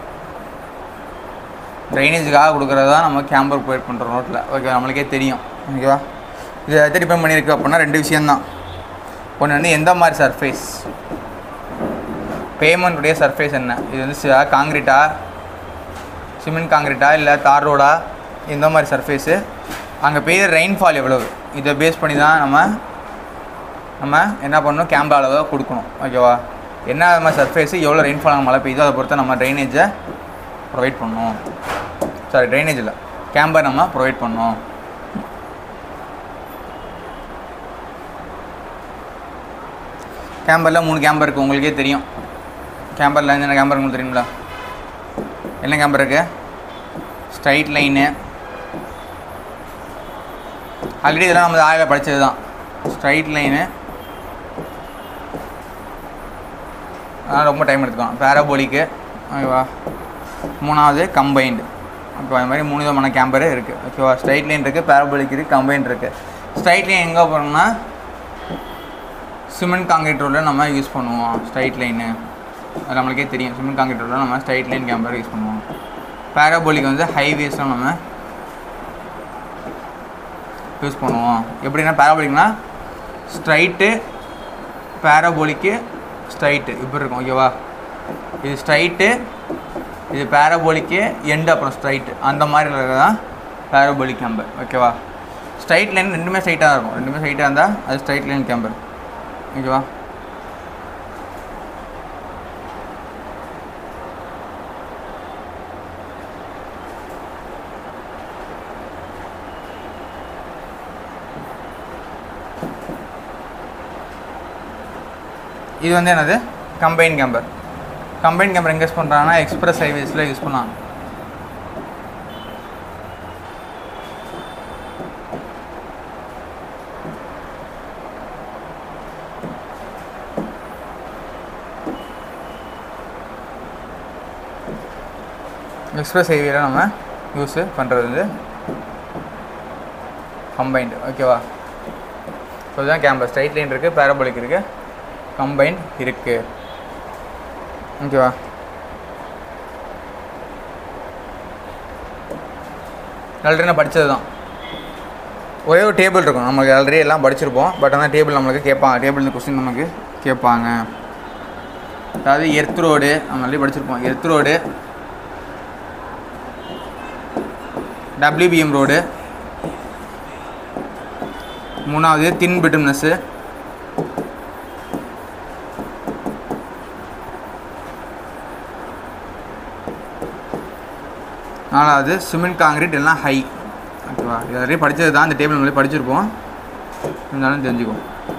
ட்ரைனேஜுக்காக கொடுக்குறது தான் நம்ம கேம்பர் ப்ரொவைட் பண்ணுறோம் ரோட்டில் ஓகே நம்மளுக்கே தெரியும் ஓகேவா இது எதை டிபெண்ட் பண்ணியிருக்கு அப்படின்னா ரெண்டு விஷயந்தான் ஒன்று வந்து எந்த மாதிரி சர்ஃபேஸ் பேமெண்ட்டுடைய சர்ஃபேஸ் என்ன இது வந்து காங்கிரீட்டா சிமெண்ட் காங்கிரீட்டா இல்லை தார் ரோடா இந்த மாதிரி சர்ஃபேஸு அங்கே பெய்யுற ரெயின்ஃபால் எவ்வளவு இதை பேஸ் பண்ணி தான் நம்ம நம்ம என்ன பண்ணணும் கேம்பர் அளவை கொடுக்கணும் ஓகேவா என்ன மாதிரி சர்ஃபேஸு எவ்வளோ ரெயின்ஃபால் அங்கே மழை பெய்யுதோ அதை பொறுத்து நம்ம ட்ரைனேஜை ப்ரொவைட் பண்ணோம் சாரி ட்ரைனேஜ் இல்லை கேம்பர் நம்ம ப்ரொவைட் பண்ணோம் கேம்பரில் மூணு கேம்பர் இருக்குது உங்களுக்கே தெரியும் கேம்பரில் என்ன கேம்பர் உங்களுக்கு தெரியுங்களா என்ன கேம்பர் இருக்குது ஸ்ட்ரைட் லைனு ஆல்ரெடி இதெல்லாம் நம்ம ஆயில் படித்தது தான் ஸ்ட்ரைட் லைனு அதெல்லாம் ரொம்ப டைம் எடுத்துக்கும் பேராபோலிக்கு ஓகேவா மூணாவது கம்பைன்டு ஓகேவா இந்த மாதிரி மூணு விதமான கேம்பரு இருக்குது ஓகேவா ஸ்ட்ரைட் லைன் இருக்குது பேராபோலிக் இருக்குது கம்பைன்ட் இருக்குது ஸ்ட்ரைட் லைன் எங்கே போகிறோம்னா சிமெண்ட் காங்கிரீட் ரோடில் நம்ம யூஸ் பண்ணுவோம் ஸ்ட்ரைட் லைனு அது நம்மளுக்கே தெரியும் சிமெண்ட் காங்கிரீட் ரோடில் நம்ம ஸ்ட்ரைட் லைன் கேம்பர் யூஸ் பண்ணுவோம் பேராபோலிக் வந்து ஹைவேஸில் நம்ம யூஸ் பண்ணுவோம் எப்படின்னா பேராபோலிக்னா ஸ்ட்ரைட்டு பேராபோலிக்கு ஸ்ட்ரைட்டு இப்படி இருக்கும் ஓகேவா இது ஸ்ட்ரைட்டு இது பேராபோலிக்கு எண்டு அப்புறம் ஸ்ட்ரைட்டு அந்த மாதிரி இருக்கிறது தான் பேராபோலிக் கேம்பர் ஓகேவா ஸ்ட்ரைட் லைன் ரெண்டுமே ஸ்ட்ரைட்டாக தான் இருக்கும் ரெண்டுமே ஸ்ட்ரைட்டாக இருந்தால் அது ஸ்ட்ரைட் லைன் கேம்பர் ஓகேவா இது வந்து என்னது கம்பைன் கேம்பர் கம்பைன் கேம்பர் எங்கே யூஸ் பண்ணுறாங்கன்னா எக்ஸ்பிரஸ் ஹைவேஸில் யூஸ் பண்ணலாம் எக்ஸ்பிரஸ் ஹைவேல நம்ம யூஸு பண்ணுறது வந்து கம்பைன்டு ஓகேவா ஸோ இதுதான் கேம்பர் ஸ்ட்ரைட் லைன் இருக்குது பேரபோலிக் இருக்குது கம்பைன் இருக்குது ஓகேவா ஆல்ரெடி நான் படித்தது தான் ஒரே ஒரு டேபிள் இருக்கும் நமக்கு ஆல்ரெடி எல்லாம் படிச்சிருப்போம் பட் ஆனால் டேபிள் நம்மளுக்கு கேட்பாங்க டேபிள் இந்த கொஸ்டின் நமக்கு கேட்பாங்க அதாவது எர்த் ரோடு நம்ம ஆல்ரெடி படிச்சிருப்போம் எர்த் ரோடு டபிள்யூபிஎம் ரோடு மூணாவது தின் பிட்டும்னஸ்ஸு நாலாவது சிமெண்ட் காங்கிரீட் எல்லாம் ஹை ஓகேவா இது ஆல்ரெடி படித்தது தான் இந்த டேபிள் நம்மளே படிச்சிருப்போம் இருந்தாலும் தெரிஞ்சுக்கும்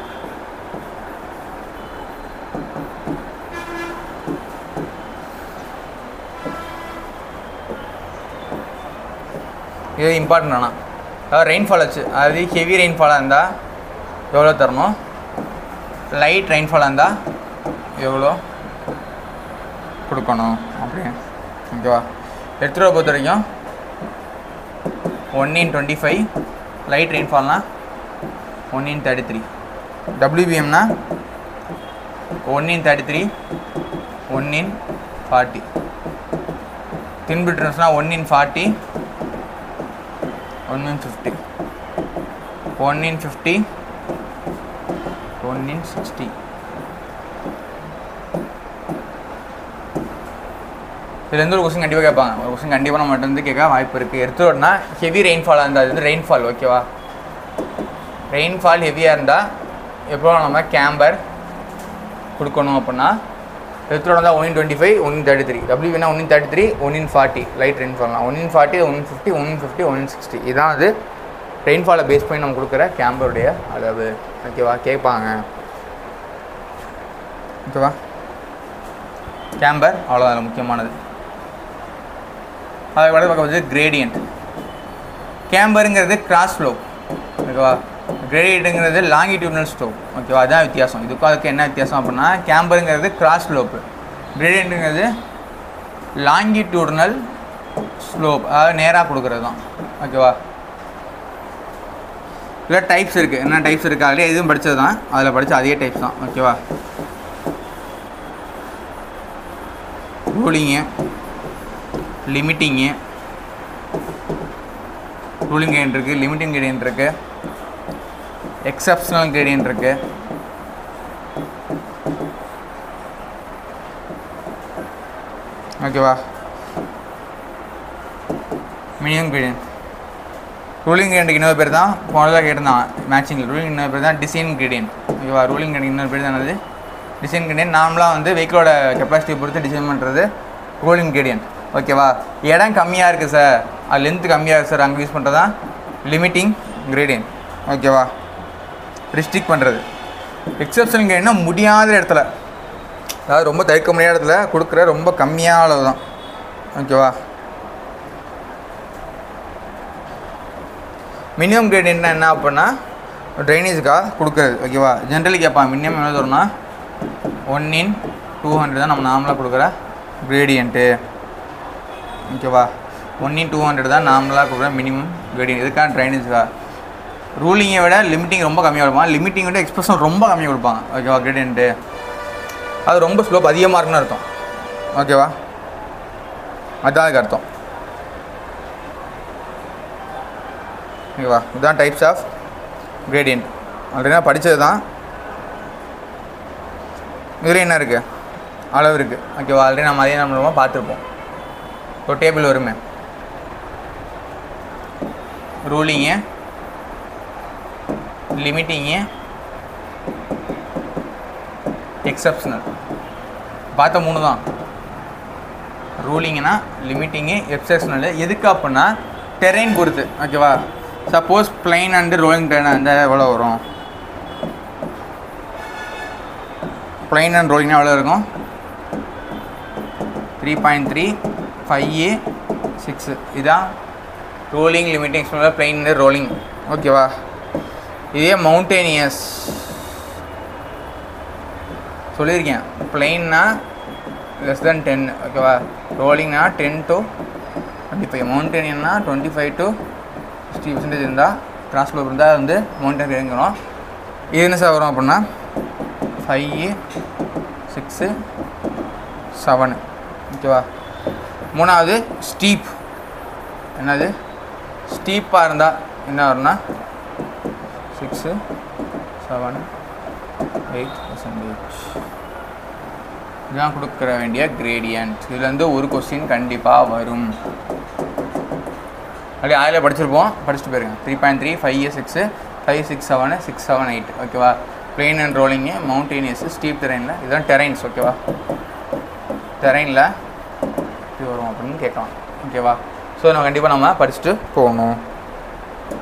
இது இம்பார்ட்டன்ட் ஆனால் அதாவது ரெயின்ஃபால் ஆச்சு அதாவது ஹெவி ரெயின்ஃபாலாக இருந்தால் எவ்வளோ தரணும் லைட் ரெயின்ஃபாலாக இருந்தால் எவ்வளோ கொடுக்கணும் அப்படியே ஓகேவா எடுத்து ரூபா பொறுத்த வரைக்கும் one in twenty five light ரெயின்ஃபால்னா ஒன் இன் தேர்ட்டி த்ரீ டபிள்யூபிஎம்னா one in thirty three one in forty தின் பிட்ரன்ஸ்னால் one in forty one in fifty one in fifty one in sixty இதுலேருந்து ஒரு கொஸ்டின் கண்டிப்பாக கேட்பாங்க ஒரு கொஸ்டின் கண்டிப்பாக நம்ம வந்து கேட்க வாய்ப்பு இருக்குது எடுத்துட்டோம்னா ஹெவி ரெயின்ஃபாலாக இருந்தால் அது வந்து ரெயின்ஃபால் ஓகேவா ரெயின்ஃபால் ஹெவியாக இருந்தால் எப்போ நம்ம கேம்பர் கொடுக்கணும் அப்படின்னா எடுத்துகிட்டு வந்தால் one in twenty five one in thirty three W வேணா one in thirty three one in forty light ரெயின்ஃபால்னா one in forty one in fifty one in fifty one in sixty இதான் அது ரெயின்ஃபாலை பேஸ் பண்ணி நம்ம கொடுக்குற கேம்பருடைய அளவு ஓகேவா கேட்பாங்க ஓகேவா கேம்பர் அவ்வளோதான் முக்கியமானது அதை விட பார்க்க வந்து கிரேடியன்ட் கேம்பருங்கிறது கிராஸ் ஃப்ளோ ஓகேவா கிரேடியண்ட்டுங்கிறது லாங்கிடியூட்னல் ஸ்டோப் ஓகேவா அதான் வித்தியாசம் இதுக்கும் அதுக்கு என்ன வித்தியாசம் அப்படின்னா கேம்பருங்கிறது கிராஸ் ஸ்லோப்பு கிரேடியண்ட்டுங்கிறது லாங்கிடியூட்னல் ஸ்லோப் அதாவது நேராக கொடுக்குறது தான் ஓகேவா இதில் டைப்ஸ் இருக்குது என்ன டைப்ஸ் இருக்குது ஆல்ரெடி எதுவும் படித்தது தான் அதில் படித்த அதே டைப்ஸ் தான் ஓகேவா ரூலிங்கு லிமிட்டிங்கு ரூலிங் கிரேடியன்ட் இருக்குது லிமிட்டிங் கிரேடியன்ட் இருக்குது எக்ஸப்ஷனல் கிரேடியன்ட் இருக்குது ஓகேவா மினிமம் கிரேடியன்ட் ரூலிங் கிரேடியன்ட் இன்னொரு பேர் தான் முதல்ல கேட்டிருந்தான் மேட்சிங்கில் ரூலிங் இன்னொரு பேர் தான் டிசைன் கிரேடியன்ட் ஓகேவா ரூலிங் கிரேடியன்ட் இன்னொரு பேர் தான் என்னது டிசைன் கிரேடியன்ட் நார்மலாக வந்து வெஹிக்கிளோட கெப்பாசிட்டி பொறுத்து டிசைன் பண்ணுறது ரூலிங் கிரேடியன்ட் ஓகேவா இடம் கம்மியாக இருக்குது சார் அது லென்த்து கம்மியாக இருக்குது சார் அங்கே யூஸ் பண்ணுறது தான் லிமிட்டிங் கிரேடியன்ட் ஓகேவா ரிஸ்ட்ரிக் பண்ணுறது எக்ஸப்ஷன் கிரேடியன்ட்னா முடியாத இடத்துல அதாவது ரொம்ப தவிர்க்க முடியாத இடத்துல கொடுக்குற ரொம்ப கம்மியான அளவு தான் ஓகேவா மினிமம் கிரேடியன்ட்னா என்ன அப்படின்னா ட்ரைனேஜுக்காக கொடுக்குறது ஓகேவா ஜென்ரலி கேட்பான் மினிமம் என்ன வரும்னா ஒன் இன் டூ ஹண்ட்ரட் தான் நம்ம நார்மலாக கொடுக்குற கிரேடியன்ட்டு ஓகேவா ஒன் இன் டூ ஹண்ட்ரட் தான் நார்மலாக கொடுக்குற மினிமம் கிரேடியன்ட் இதுக்காக ட்ரைனேஜுக்காக ரூலிங்கை விட லிமிட்டிங் ரொம்ப கம்மியாக கொடுப்பாங்க லிமிட்டிங் விட எக்ஸ்பிரஷன் ரொம்ப கம்மியாக கொடுப்பாங்க ஓகேவா கிரேடியன்ட்டு அது ரொம்ப ஸ்லோப் அதிகமாக இருக்குன்னு அர்த்தம் ஓகேவா அதுதான் அதுக்கு அர்த்தம் ஓகேவா இதுதான் டைப்ஸ் ஆஃப் கிரேடியன்ட் ஆல்ரெடி நான் படித்தது தான் இதில் என்ன இருக்குது அளவு இருக்குது ஓகேவா ஆல்ரெடி நம்ம அதே நம்ம பார்த்துருப்போம் ஒரு டேபிள் வருமே ரூலிங்கு லிமிட்டிங்கு எக்ஸப்ஷனல் பார்த்த மூணு தான் ரூலிங்னா லிமிட்டிங்கு எக்ஸப்ஷனல் எதுக்கு அப்படின்னா டெரெயின் பொறுத்து ஓகேவா suppose plain and rolling terrain இருந்தால் எவ்வளோ வரும் பிளைன் அண்ட் ரோலிங்னா எவ்வளோ இருக்கும் த்ரீ பாயிண்ட் த்ரீ ஃபைவ் ஏ சிக்ஸு இதான் ரோலிங் லிமிட்டிங் எக்ஸ்பிளர் பிளைன் ரோலிங் ஓகேவா இதே மவுண்டேனியஸ் சொல்லியிருக்கேன் பிளைன்னா லெஸ் தென் டென் ஓகேவா ரோலிங்னா டென் டு டுவெண்ட்டி ஃபைவ் மவுண்டேனியன்னா twenty five to sixty percentage இருந்தால் கிராஸ் ஃப்ளோர் இருந்தால் வந்து மவுண்டன் இறங்கணும் இது என்ன சார் வரும் அப்படின்னா ஃபைவ் சிக்ஸு செவனு ஓகேவா மூணாவது ஸ்டீப் என்னது ஸ்டீப்பாக இருந்தால் என்ன வரும்னா சிக்ஸு செவன் எயிட் பர்சன்டேஜ் இதுதான் கொடுக்குற வேண்டிய கிரேடியன்ட் இதுலேருந்து ஒரு கொஸ்டின் கண்டிப்பாக வரும் அப்படியே ஆயில படிச்சிருப்போம் படிச்சுட்டு போயிருங்க த்ரீ பாயிண்ட் த்ரீ ஃபைவ் இயர் six five six seven six seven eight ஓகேவா plain and rolling mountainous steep டெரைனில் இதுதான் டெரைன்ஸ் ஓகேவா டெரைனில் எப்படி வரும் அப்படின்னு கேட்கலாம் ஓகேவா ஸோ நம்ம கண்டிப்பாக நம்ம படிச்சுட்டு போகணும்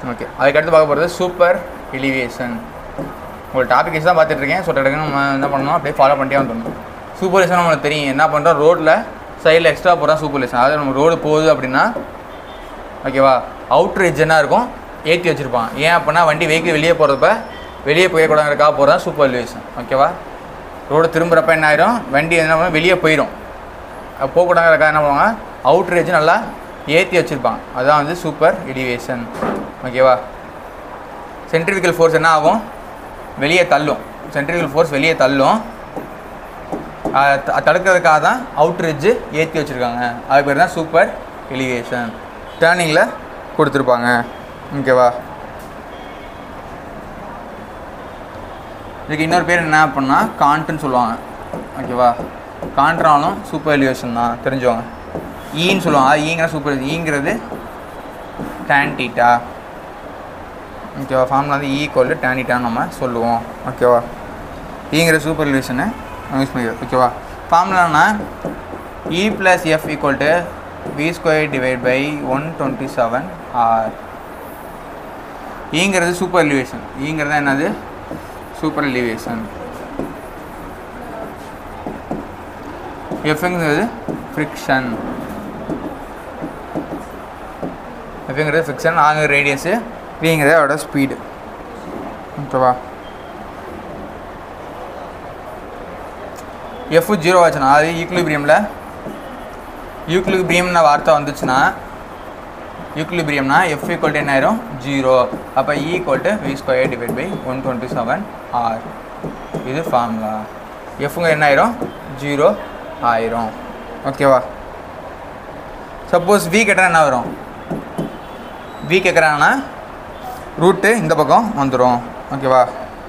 ஓகே அதுக்கடுத்து பார்க்க போகிறது சூப்பர் எலிவேஷன் ஒரு டாபிக் தான் பார்த்துட்டு இருக்கேன் ஸோ டக்குன்னு நம்ம என்ன பண்ணணும் அப்படியே ஃபாலோ பண்ணிட்டே வந்துடணும் சூப்பர் எலிவேஷன் நம்மளுக்கு தெரியும் என்ன பண்ணுறோம் ரோட்டில் சைடில் எக்ஸ்ட்ரா போகிறோம் சூப்பர் எலிவேஷன் அதாவது நம்ம ரோடு போகுது அப்படின்னா ஓகேவா அவுட்ரு என்ன இருக்கும் ஏற்றி வச்சுருப்பான் ஏன் அப்படின்னா வண்டி வெஹிக்கிள் வெளியே போகிறப்ப வெளியே போயிடக்கூடாதுக்காக போகிறது சூப்பர் எலிவேஷன் ஓகேவா ரோடு திரும்புகிறப்ப என்ன ஆயிரும் வண்டி என்ன பண்ணும் வெளியே போயிடும் போகக்கூடாதுக்காக என்ன பண்ணுவாங்க அவுட்ரு எஜ் நல்லா ஏற்றி வச்சுருப்பாங்க அதான் வந்து சூப்பர் எலிவேஷன் ஓகேவா சென்ட்ரிஃபிகல் ஃபோர்ஸ் என்ன ஆகும் வெளியே தள்ளும் சென்ட்ரிஃபிகல் ஃபோர்ஸ் வெளியே தள்ளும் அஹ் த- தடுக்கிறதுக்காக தான் அவுட்ரு எஜ்ஜு ஏற்றி வச்சுருக்காங்க அது பேர் தான் சூப்பர் எலிவேஷன் டேர்னிங்கில் கொடுத்துருப்பாங்க ஓகேவா இதுக்கு இன்னொரு பேர் என்ன அப்படின்னா காண்ட்டுன்னு சொல்லுவாங்க ஓகேவா காண்ட்ராலும் சூப்பர் எலிவேஷன் தான் தெரிஞ்சவங்க ஈன்னு சொல்லுவாங்க அது ஈங்கிற சூப்பர் ஈங்கிறது டேன் டீட்டா ஓகேவா ஃபார்முலா வந்து ஈக்குவல் டேன் டீட்டான்னு நம்ம சொல்லுவோம் ஓகேவா ஈங்கிற சூப்பர் எலிவேஷனை யூஸ் பண்ணிக்கிறோம் ஓகேவா ஃபார்முலானா E plus F equal to V square divide by one twenty seven R ஈங்கிறது சூப்பர் எலிவேஷன் ஈங்கிறது என்னது சூப்பர் எலிவேஷன் எஃப்ங்கிறது ஃப்ரிக்ஷன் எஃப்ங்கிறது ஃப்ரிக்ஷன் ஆங்கிற ரேடியஸு விங்கிறது அதோட ஸ்பீடு ஓகேவா எஃப் ஜீரோ ஆச்சுன்னா அது ஈக்குலிபிரியமில் ஈக்குலிபிரியம்னு வார்த்தை வந்துச்சுன்னா ஈக்குலிபிரியம்னா எஃப் ஈக்குவல் என்ன ஆயிரும் ஜீரோ அப்போ E equal to V square divide by one twenty seven R இது ஃபார்முலா எஃப்ங்க என்ன ஆயிரும் ஜீரோ ஆயிரும் ஓகேவா சப்போஸ் வி கேட்டால் என்ன வரும் வி கேட்குறாங்கன்னா ரூட்டு இந்த பக்கம் வந்துடும் ஓகேவா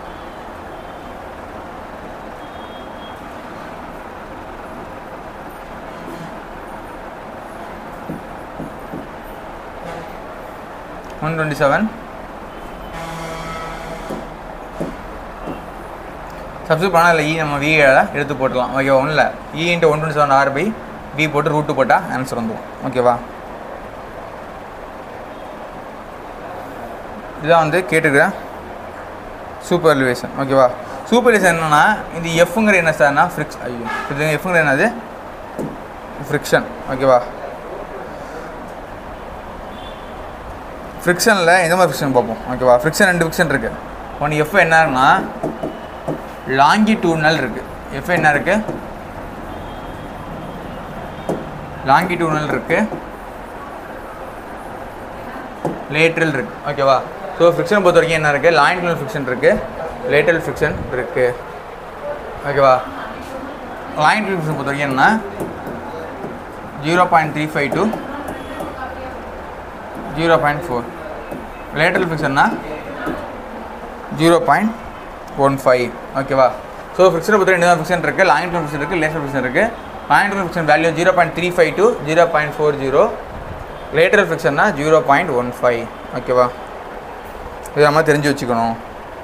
ஒன் டுவெண்ட்டி செவன் சப்ஸ்டியூட் பண்ணால் இல்லை இ நம்ம வி எடுத்து போட்டுக்கலாம் ஓகேவா ஒன்றும் இல்லை E into one twenty seven R by V போட்டு ரூட்டு போட்டால் ஆன்சர் வந்துடும் ஓகேவா இதான் வந்து கேட்டுக்கிறேன் சூப்பர் எலிவேஷன் ஓகேவா சூப்பர் எலிவேஷன் என்னன்னா இந்த எஃப்ங்கிற என்ன சார்னா ஃப்ரிக்ஸ் ஐயோ இது எஃப்ங்கிற என்னது ஃப்ரிக்ஷன் ஓகேவா ஃப்ரிக்ஷனில் எந்த மாதிரி ஃப்ரிக்ஷன் பார்ப்போம் ஓகேவா ஃப்ரிக்ஷன் ரெண்டு ஃப்ரிக்ஷன் இருக்குது ஒன்று எஃப் என்னன்னா லாங்கிடியூட்னல் இருக்குது எஃப் என்ன இருக்குது லாங்கிடியூட்னல் இருக்குது லேட்ரல் இருக்குது ஓகேவா ஸோ ஃப்ரிக்ஷன் பொறுத்த வரைக்கும் என்ன இருக்குது லாங்கிடியூனல் ஃப்ரிக்ஷன் இருக்குது லேட்ரல் ஃப்ரிக்ஷன் இருக்குது ஓகேவா லாங்கிடியூனல் ஃப்ரிக்ஷன் பொறுத்த வரைக்கும் என்ன zero point three five to zero point four lateral ஃபிக்ஷன்னா ஜீரோ பாயிண்ட் ஒன் ஃபைவ் ஓகேவா ஸோ ஃபிக்ஷனை பொறுத்த ரெண்டு தான் ஃபிக்ஷன் இருக்குது லாங் டர்ம் ஃபிக்ஷன் இருக்குது லேட்டரல் ஃபிக்ஷன் இருக்குது long term friction value zero point three five to zero point four zero lateral ஃபிக்ஷன்னா ஜீரோ பாயிண்ட் ஒன் ஃபைவ் ஓகேவா இது நம்ம தெரிஞ்சு வச்சுக்கணும்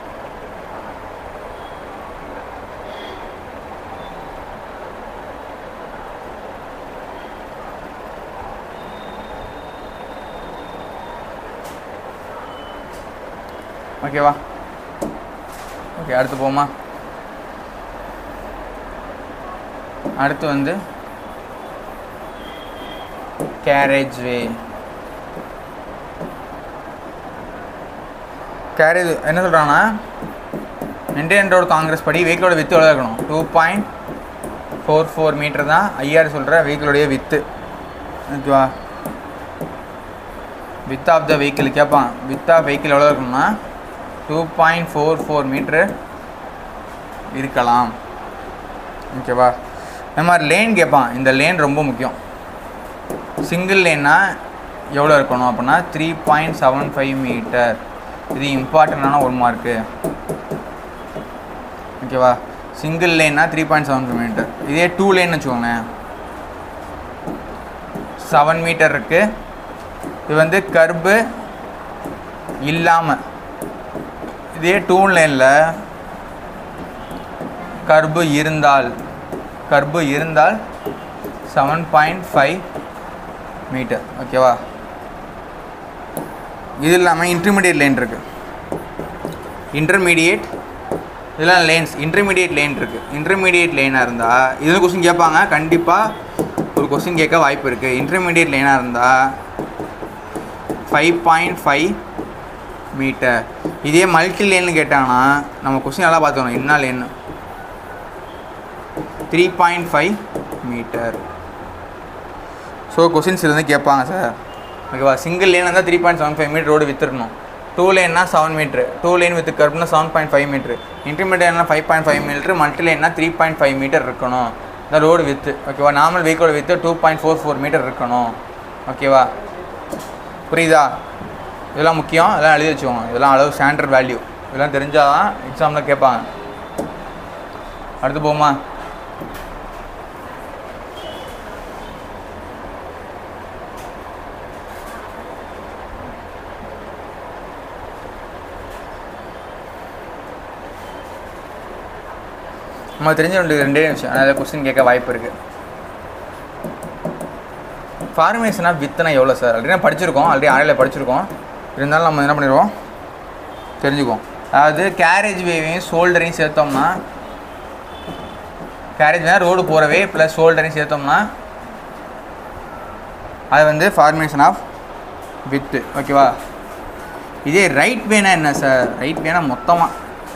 ஓகேவா ஓகே அடுத்து போமா அடுத்து வந்து கேரேஜ் வே கேரேஜ் என்ன சொல்கிறாங்கன்னா இந்தியன் ரோடு காங்கிரஸ் படி வெஹிக்கிளோட வித்து எவ்வளோ இருக்கணும் two point four four metre தான் ஐஆர் சொல்கிற வெஹிக்கிளோடைய வித்து ஓகேவா வித் ஆஃப் த வெஹிக்கிள் கேட்பான் வித் ஆஃப் வெஹிக்கிள் எவ்வளோ இருக்கணும்னா two point four four metre இருக்கலாம் ஓகேவா இந்த மாதிரி லேன் கேட்பான் இந்த லேன் ரொம்ப முக்கியம் சிங்கிள் லேன்னா எவ்வளோ இருக்கணும் அப்படின்னா three point seven five metre இது இம்பார்ட்டண்டான ஒரு மார்க்கு ஓகேவா சிங்கிள் லேன்னா three point seven five metre இதே டூ லேன் வச்சுக்கோங்களேன் செவன் மீட்டர் இருக்குது இது வந்து கர்பு இல்லாமல் இதே டூ லைனில் கர்பு இருந்தால் கர்பு இருந்தால் செவன் பாயிண்ட் ஃபைவ் மீட்டர் ஓகேவா இது இல்லாமல் இன்டர்மீடியட் லேன் இருக்குது இன்டர்மீடியேட் இதெல்லாம் லேன்ஸ் இன்டர்மீடியட் லேன் இருக்குது இன்டர்மீடியட் லேனாக இருந்தால் இது கொஸ்டின் கேட்பாங்க கண்டிப்பாக ஒரு கொஸ்டின் கேட்க வாய்ப்பு இருக்குது இன்டர்மீடியட் லேனாக இருந்தால் ஃபைவ் பாயிண்ட் ஃபைவ் மீட்டர் இதே மல்டி லேன்னு கேட்டாங்கன்னா நம்ம கொஸ்டின் நல்லா பார்த்துக்கணும் என்ன லேன்னு three point five metre so questions இருந்து கேட்பாங்க சார் ஓகேவா சிங்கிள் லேன் இருந்தால் three point seven five metre road வித்துருக்கணும் டூ லேன்னா seven metre two lane with கர்ப்னா செவன் பாயிண்ட் ஃபைவ் மீட்ரு இன்டர்மீடியட்னா five point five metre multi லேன்னா த்ரீ பாயிண்ட் ஃபைவ் மீட்டர் இருக்கணும் இந்த ரோடு வித்து ஓகேவா நார்மல் வெஹிக்கோட width two point four four metre இருக்கணும் ஓகேவா புரியுதா இதெல்லாம் முக்கியம் இதெல்லாம் எழுதி வச்சுக்கோங்க இதெல்லாம் அளவு ஸ்டாண்டர்ட் வேல்யூ இதெல்லாம் தெரிஞ்சால் தான் எக்ஸாமில் கேட்பாங்க அடுத்து போமா நம்ம தெரிஞ்ச வேண்டிய ரெண்டே விஷயம் அதாவது கொஸ்டின் கேட்க வாய்ப்பு இருக்குது ஃபார்மேஷனாக வித்தனை எவ்வளோ சார் ஆல்ரெடி படிச்சிருக்கோம் ஆல்ரெடி ஆறையில் படிச்சிருக்கோம் இருந்தாலும் நம்ம என்ன பண்ணிடுவோம் தெரிஞ்சுக்குவோம் அதாவது கேரேஜ் வேவையும் ஷோல்டரையும் சேர்த்தோம்னா கேரேஜ் வேணால் ரோடு போகிறவே ப்ளஸ் ஷோல்டரையும் சேர்த்தோம்னா அது வந்து ஃபார்மேஷன் ஆஃப் வித்து ஓகேவா இதே ரைட் வேணா என்ன சார் ரைட் வேணா மொத்தமாக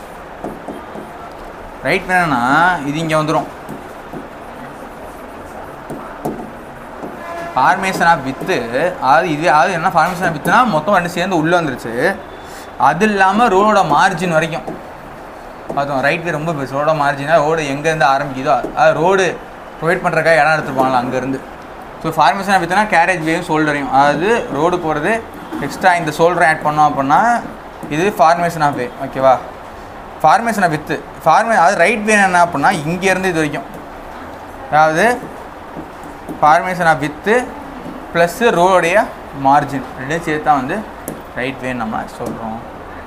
ரைட் வேணா இது இங்கே வந்துடும் ஃபார்மேஷன் ஆஃப் வித்து அதாவது இது அதாவது என்ன ஃபார்மேஷன் ஆஃப் வித்துனா மொத்தம் ரெண்டு சேர்ந்து உள்ளே வந்துருச்சு அது இல்லாமல் ரோடோட மார்ஜின் வரைக்கும் பார்த்தோம் ரைட் வே ரொம்ப பெருசு ரோட மார்ஜினாக ரோடு எங்கேருந்து ஆரம்பிக்குதோ அது ரோடு ப்ரொவைட் பண்ணுறக்காக இடம் எடுத்துருப்பாங்களா அங்கேருந்து ஸோ ஃபார்மேஷன் ஆஃப் வித்துனா கேரேஜ் வேயும் ஷோல்டரையும் அதாவது ரோடு போகிறது எக்ஸ்ட்ரா இந்த ஷோல்டரை ஆட் பண்ணோம் அப்படின்னா இது ஃபார்மேஷன் ஆஃப் வே ஓகேவா ஃபார்மேஷன் ஆஃப் வித்து ஃபார்மே அதாவது ரைட் வே என்ன அப்படின்னா இங்கேருந்து இது வரைக்கும் அதாவது ஃபார்மேஷன் ஆஃப் வித்து ப்ளஸ்ஸு ரோடைய மார்ஜின் ரெண்டும் சேர்த்து தான் வந்து ரைட் வே நம்ம சொல்கிறோம்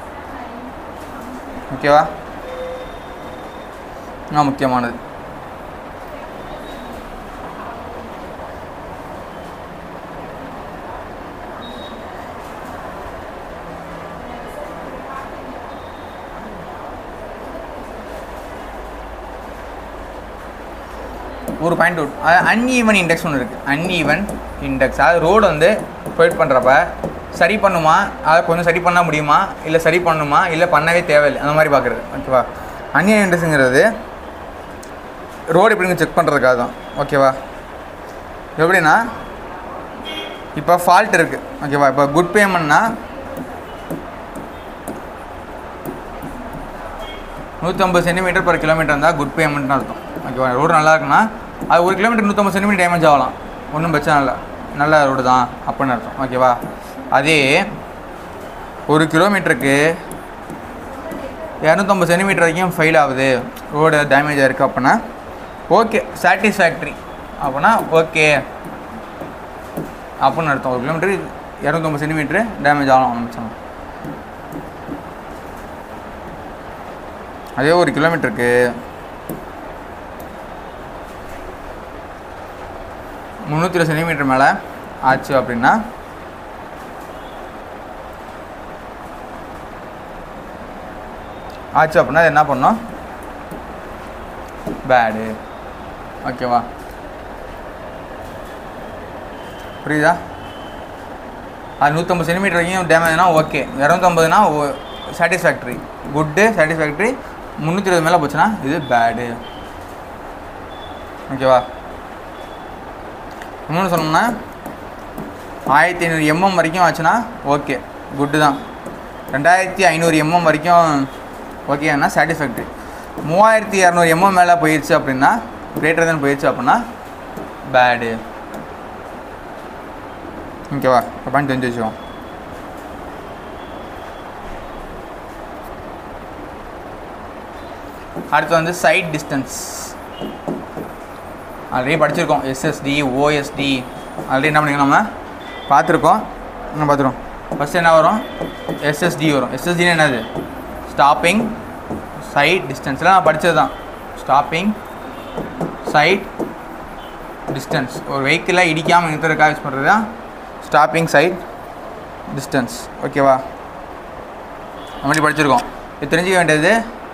ஓகேவா ஆ முக்கியமானது ஒரு பாயிண்ட் அவுட் அன்ஈவன் இண்டெக்ஸ் ஒன்று இருக்குது அன்ஈவன் இண்டெக்ஸ் அதாவது ரோடு வந்து ப்ரொவைட் பண்ணுறப்ப சரி பண்ணுமா அதை கொஞ்சம் சரி பண்ண முடியுமா இல்லை சரி பண்ணணுமா இல்லை பண்ணவே தேவையில்லை அந்த மாதிரி பார்க்குறது ஓகேவா அன்ஈவன் இண்டெக்ஸுங்கிறது ரோடு எப்படிங்க செக் பண்ணுறதுக்காக தான் ஓகேவா எப்படின்னா இப்போ ஃபால்ட் இருக்குது ஓகேவா இப்போ குட் பேமெண்ட்னா நூற்றம்பது சென்டிமீட்டர் பர் கிலோமீட்டர் இருந்தால் குட் பேமெண்ட்னு அர்த்தம் ஓகேவா ரோடு நல்லா இருக்குன்னா அது ஒரு கிலோமீட்டர் நூற்றம்பது சென்டிமீட்டர் டேமேஜ் ஆகலாம் ஒன்றும் பிரச்சனை இல்லை நல்ல ரோடு தான் அப்படின்னு அர்த்தம் ஓகேவா அதே ஒரு கிலோமீட்டருக்கு இரநூத்தம்பது சென்டிமீட்டர் வரைக்கும் ஃபெயில் ஆகுது ரோடு டேமேஜ் இருக்குது அப்படின்னா ஓகே சாட்டிஸ்ஃபேக்ட்ரி அப்படின்னா ஓகே அப்படின்னு அர்த்தம் ஒரு கிலோமீட்டர் இரநூத்தம்பது சென்டிமீட்ரு டேமேஜ் ஆகலாம் ஆரம்பிச்சாங்க அதே ஒரு கிலோமீட்டருக்கு முந்நூற்றி இருபது சென்டிமீட்டர் மேலே ஆச்சு அப்படின்னா ஆச்சு அப்படின்னா அது என்ன பண்ணோம் பேடு ஓகேவா புரியுதா அது நூற்றம்பது சென்டிமீட்டர் வரைக்கும் டேமேஜ்னா ஓகே இரநூத்தம்பதுனா சாட்டிஸ்ஃபேக்ட்ரி குட்டு சாட்டிஸ்ஃபேக்ட்ரி முந்நூற்றி இருபது மேலே போச்சுன்னா இது பேடு ஓகேவா இன்னொன்று சொன்னோம்னா ஆயிரத்தி ஐநூறு எம்எம் வரைக்கும் ஆச்சுன்னா ஓகே குட்டு தான் ரெண்டாயிரத்தி ஐநூறு எம்எம் வரைக்கும் ஓகேன்னா சாட்டிஸ்ஃபேக்ட்ரி மூவாயிரத்தி இரநூறு எம்எம் மேலே போயிடுச்சு அப்படின்னா கிரேட்டர் தென் போயிடுச்சு அப்படின்னா பேடு ஓகேவா பாயிண்ட் தெரிஞ்சு வச்சுக்கோம் அடுத்து வந்து சைட் டிஸ்டன்ஸ் ஆல்ரெடி படிச்சிருக்கோம் எஸ்எஸ்டி ஓஎஸ்டி ஆல்ரெடி என்ன பண்ணிக்கணும் நம்ம பார்த்துருக்கோம் என்ன பார்த்துருக்கோம் ஃபஸ்ட் என்ன வரும் எஸ்எஸ்டி வரும் எஸ்எஸ்டின்னு என்னது ஸ்டாப்பிங் சைட் டிஸ்டன்ஸ்லாம் நான் படித்தது தான் ஸ்டாப்பிங் சைட் டிஸ்டன்ஸ் ஒரு வெஹிக்கிளை இடிக்காமல் நிறுத்துறதுக்காக யூஸ் பண்ணுறது தான் ஸ்டாப்பிங் சைட் டிஸ்டன்ஸ் ஓகேவா நம்ம படிச்சிருக்கோம் இது தெரிஞ்சுக்க வேண்டியது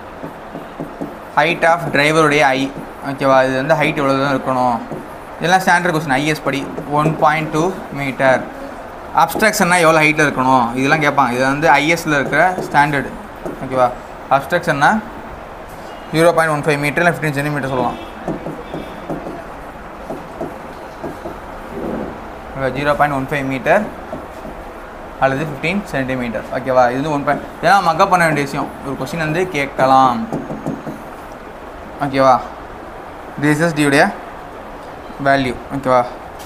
ஹைட் ஆஃப் டிரைவருடைய ஐ ஓகேவா இது வந்து ஹைட் எவ்வளோ தான் இருக்கணும் இதெல்லாம் ஸ்டாண்டர்ட் கொஸ்டின் ஐஎஸ் படி ஒன் பாயிண்ட் டூ மீட்டர் அப்ஸ்ட்ரக்ஷன்னா எவ்வளோ ஹைட்டில் இருக்கணும் இதெல்லாம் கேட்பாங்க இது வந்து ஐஎஸ்ல இருக்கிற ஸ்டாண்டர்டு ஓகேவா அப்ஸ்ட்ரக்ஷன்னா zero point one five metre இல்லை ஃபிஃப்டீன் சென்டிமீட்டர் சொல்லலாம் zero point one five metre அல்லது ஃபிஃப்டீன் சென்டிமீட்டர் ஓகேவா இது வந்து ஒன் பாயிண்ட் இதெல்லாம் மக்கப் பண்ண வேண்டிய விஷயம் ஒரு கொஸ்டின் வந்து கேட்கலாம் ஓகேவா திஸ் இஸ் டியுடைய வேல்யூ ஓகேவா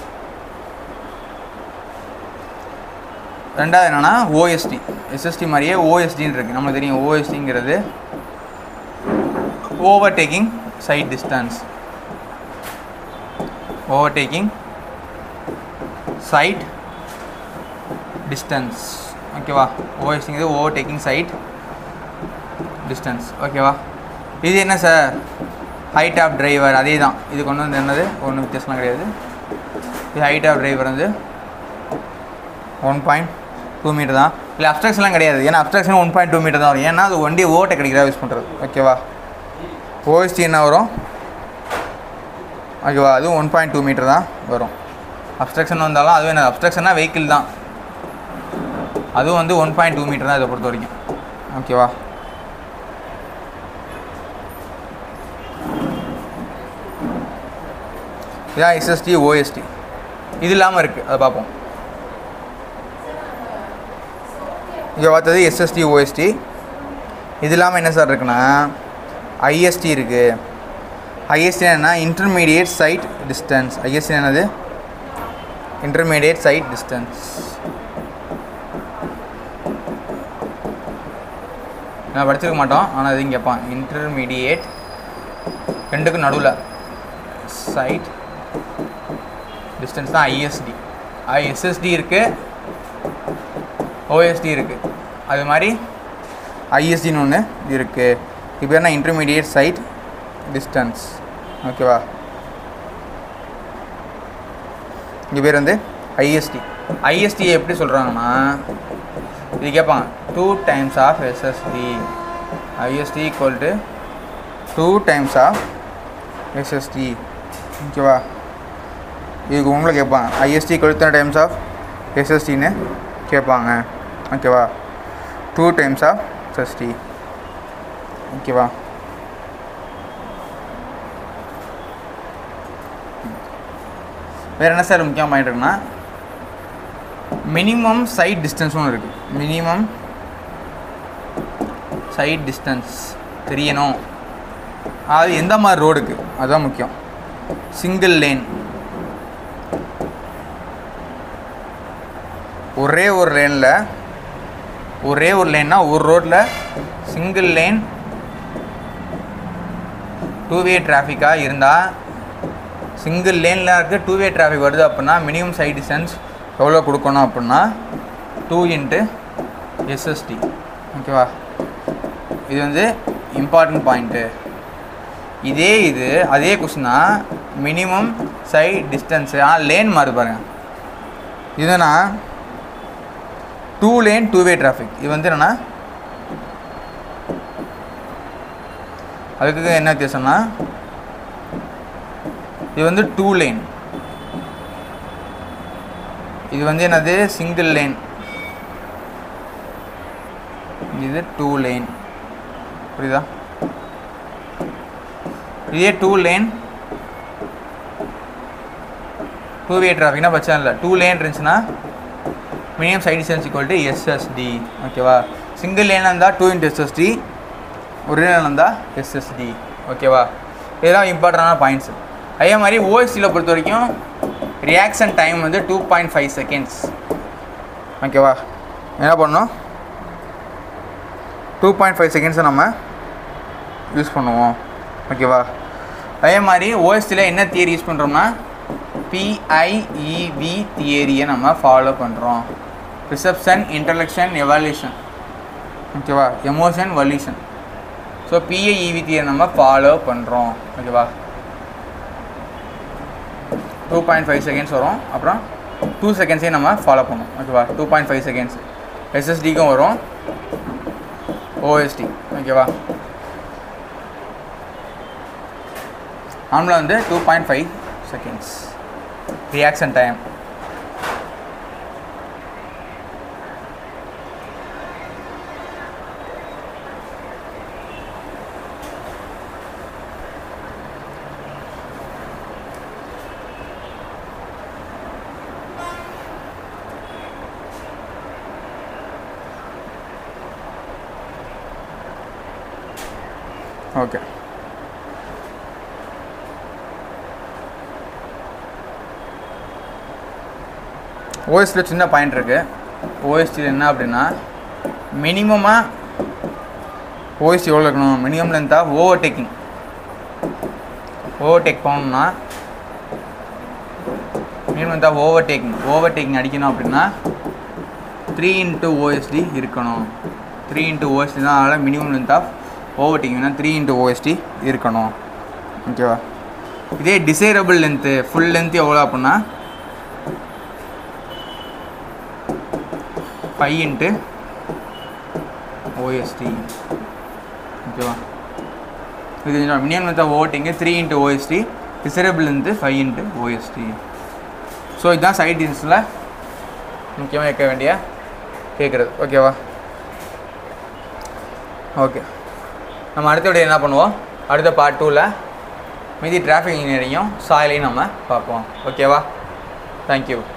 ரெண்டாவது என்னென்னா ஓஎஸ்டி எஸ்எஸ்டி மாதிரியே ஓஎஸ்டின்னு இருக்குது நம்மளுக்கு தெரியும் ஓஎஸ்டிங்கிறது overtaking sight distance overtaking sight distance ஓகேவா ஓஎஸ்டிங்கிறது ஓவர்டேக்கிங் சைட் டிஸ்டன்ஸ் ஓகேவா இது என்ன சார் ஹைட் ஆஃப் டிரைவர் அதே தான் இது கொண்டு வந்து என்னது ஒன்றும் வித்தியாசம்லாம் கிடையாது இது ஹைட் ஆஃப் டிரைவர் வந்து ஒன் பாயிண்ட் டூ மீட்டர் தான் இல்லை அப்ஸ்ட்ரக்ஷன்லாம் கிடையாது ஏன்னா obstruction one point two metre தான் வரும் ஏன்னா அது வண்டி ஓட்டை கிடைக்கிறதா யூஸ் பண்ணுறது ஓகேவா ஓஎஸ்டி என்ன வரும் ஓகேவா அதுவும் ஒன் பாயிண்ட் டூ மீட்டர் தான் வரும் அப்ஸ்ட்ரக்ஷன் வந்தாலும் அதுவும் என்ன அப்ஸ்ட்ரக்ஷன்னா வெஹிக்கிள் தான் அதுவும் வந்து ஒன் பாயிண்ட் டூ மீட்டர் தான் இதை பொறுத்த வரைக்கும் ஓகேவா இதான் எஸ்எஸ்டி ஓஎஸ்டி இது இல்லாமல் இருக்குது அதை பார்ப்போம் இங்கே பார்த்தது எஸ்எஸ்டி ஓஎஸ்டி இது இல்லாமல் என்ன சார் இருக்குன்னா ஐஎஸ்டி இருக்குது ஐஎஸ்டி என்னன்னா இன்டர்மீடியேட் சைட் டிஸ்டன்ஸ் ஐஎஸ்டி என்னது இன்டர்மீடியேட் சைட் டிஸ்டன்ஸ் நான் படிச்சிருக்க மாட்டோம் ஆனால் இது இங்கே கேட்பான் இன்டர்மீடியேட் ரெண்டுக்கும் நடுவில் சைட் டிஸ்டன்ஸ் தான் ஐஎஸ்டி எஸ்எஸ்டி இருக்குது ஓஎஸ்டி இருக்குது அது மாதிரி ஐஎஸ்டின்னு ஒன்று இருக்குது இப்போ என்ன இன்டர்மீடியேட் சைட் டிஸ்டன்ஸ் ஓகேவா இங்கே பேர் வந்து ஐஎஸ்டி ஐஎஸ்டி எப்படி சொல்கிறாங்கன்னா இது கேட்பாங்க two times of SSD ISD equal to two times of SSD ஓகேவா இதுக்கு உங்களை கேட்பாங்க ஐஎஸ்டி கொளுத்தன டைம்ஸ் ஆஃப் எஸ்எஸ்டின்னு கேட்பாங்க ஓகேவா டூ டைம்ஸ் ஆஃப் எஸ்எஸ்டி ஓகேவா வேறு என்ன சார் முக்கியமாக பாயிண்ட் இருக்குன்னா மினிமம் சைட் டிஸ்டன்ஸும் இருக்குது மினிமம் சைட் டிஸ்டன்ஸ் தெரியணும் அது எந்த மாதிரி ரோடுக்கு அதுதான் முக்கியம் சிங்கிள் லேன் ஒரே ஒரு லேனில் ஒரே ஒரு லேன்னா ஒரு ரோட்டில் சிங்கிள் லேன் டூ வே டிராஃபிக்காக இருந்தால் சிங்கிள் லேனில் இருக்க டூ வே டிராஃபிக் வருது அப்படின்னா மினிமம் சைட் டிஸ்டன்ஸ் எவ்வளோ கொடுக்கணும் அப்படின்னா டூ இன்ட்டு எஸ்எஸ்டி ஓகேவா இது வந்து இம்பார்ட்டன்ட் பாயிண்ட்டு இதே இது அதே கொஸ்டினா மினிமம் சைட் டிஸ்டன்ஸு ஆ லேன் மாறு பாருங்க இதுனா two lane two way traffic இது வந்து என்னென்னா அதுக்கு என்ன வித்தியாசம்னா இது வந்து டூ லேன் இது வந்து என்னது சிங்கிள் லேன் இது டூ லேன் புரியுதா இதே டூ லேன் டூ வே டிராஃபிக்னா பிரச்சனை இல்லை டூ லேன் இருந்துச்சுன்னா minimum sight distance equal to SSD ஓகேவா சிங்கிள் லேனாக இருந்தால் டூ இன்ட்டு எஸ்எஸ்டி ஒரு லேனாக இருந்தால் எஸ்எஸ்டி ஓகேவா இதெல்லாம் இம்பார்ட்டண்டான பாயிண்ட்ஸ் அதே மாதிரி ஓஎஸ்டியில் பொறுத்த வரைக்கும் ரியாக்ஷன் டைம் வந்து டூ பாயிண்ட் ஃபைவ் செகண்ட்ஸ் ஓகேவா என்ன பண்ணணும் டூ பாயிண்ட் ஃபைவ் செகண்ட்ஸை நம்ம யூஸ் பண்ணுவோம் ஓகேவா அதே மாதிரி ஓஎஸ்டியில் என்ன தியரி யூஸ் பண்ணுறோம்னா பிஐஇவி தியரியை நம்ம ஃபாலோ பண்ணுறோம் ரிசப்ஷன் இன்டலெக்ஷன் எவால்யூஷன் ஓகேவா emotion volition so PIEV theory நம்ம ஃபாலோ பண்ணுறோம் ஓகேவா டூ பாயிண்ட் ஃபைவ் செகண்ட்ஸ் வரும் அப்புறம் டூ செகண்ட்ஸையும் நம்ம ஃபாலோ பண்ணும் ஓகேவா டூ பாயிண்ட் ஃபைவ் செகண்ட்ஸ் எஸ்எஸ்டிக்கும் வரும் ஓஎஸ்டி ஓகேவா நார்மலாக வந்து two point five seconds reaction time okay ஓஎஸ்டியில் சின்ன பாயிண்ட் இருக்குது ஓஎஸ்டியில் என்ன அப்படின்னா மினிமமாக ஓஎஸ்டி எவ்வளோ இருக்கணும் மினிமம் லென்த்தாக ஓவர் டேக்கிங் ஓவர் டேக் பண்ணணும்னா மினிமம் லென்த்தாக ஓவர் டேக்கிங் ஓவர் டேக்கிங் அடிக்கணும் அப்படின்னா த்ரீ இன்ட்டு ஓஎஸ்டி இருக்கணும் த்ரீ இன்ட்டு ஓஎஸ்டி தான் அதனால் மினிமம் லென்த் ஆஃப் ஓவர் டேக்கிங்னா த்ரீ இன்ட்டு ஓஎஸ்டி இருக்கணும் ஓகேவா இதே டிசைரபிள் லென்த்து ஃபுல் லென்த் எவ்வளோ அப்படின்னா ஃபைவ் இன்ட்டு ஓஎஸ்டி ஓகேவா இது மினிமம் லென்த் ஆஃப் ஓட்டிங்கு three into OSD desirable length five into OSD so இதுதான் சைட் டிஸ்ஸில் முக்கியமாக கேட்க வேண்டிய கேட்குறது ஓகேவா ஓகே நம்ம அடுத்த விட என்ன பண்ணுவோம் அடுத்த பார்ட் டூவில் மீதி டிராஃபிக் இன்ஜினியரிங்கும் சாயிலையும் நம்ம பார்ப்போம் ஓகேவா தேங்க்யூ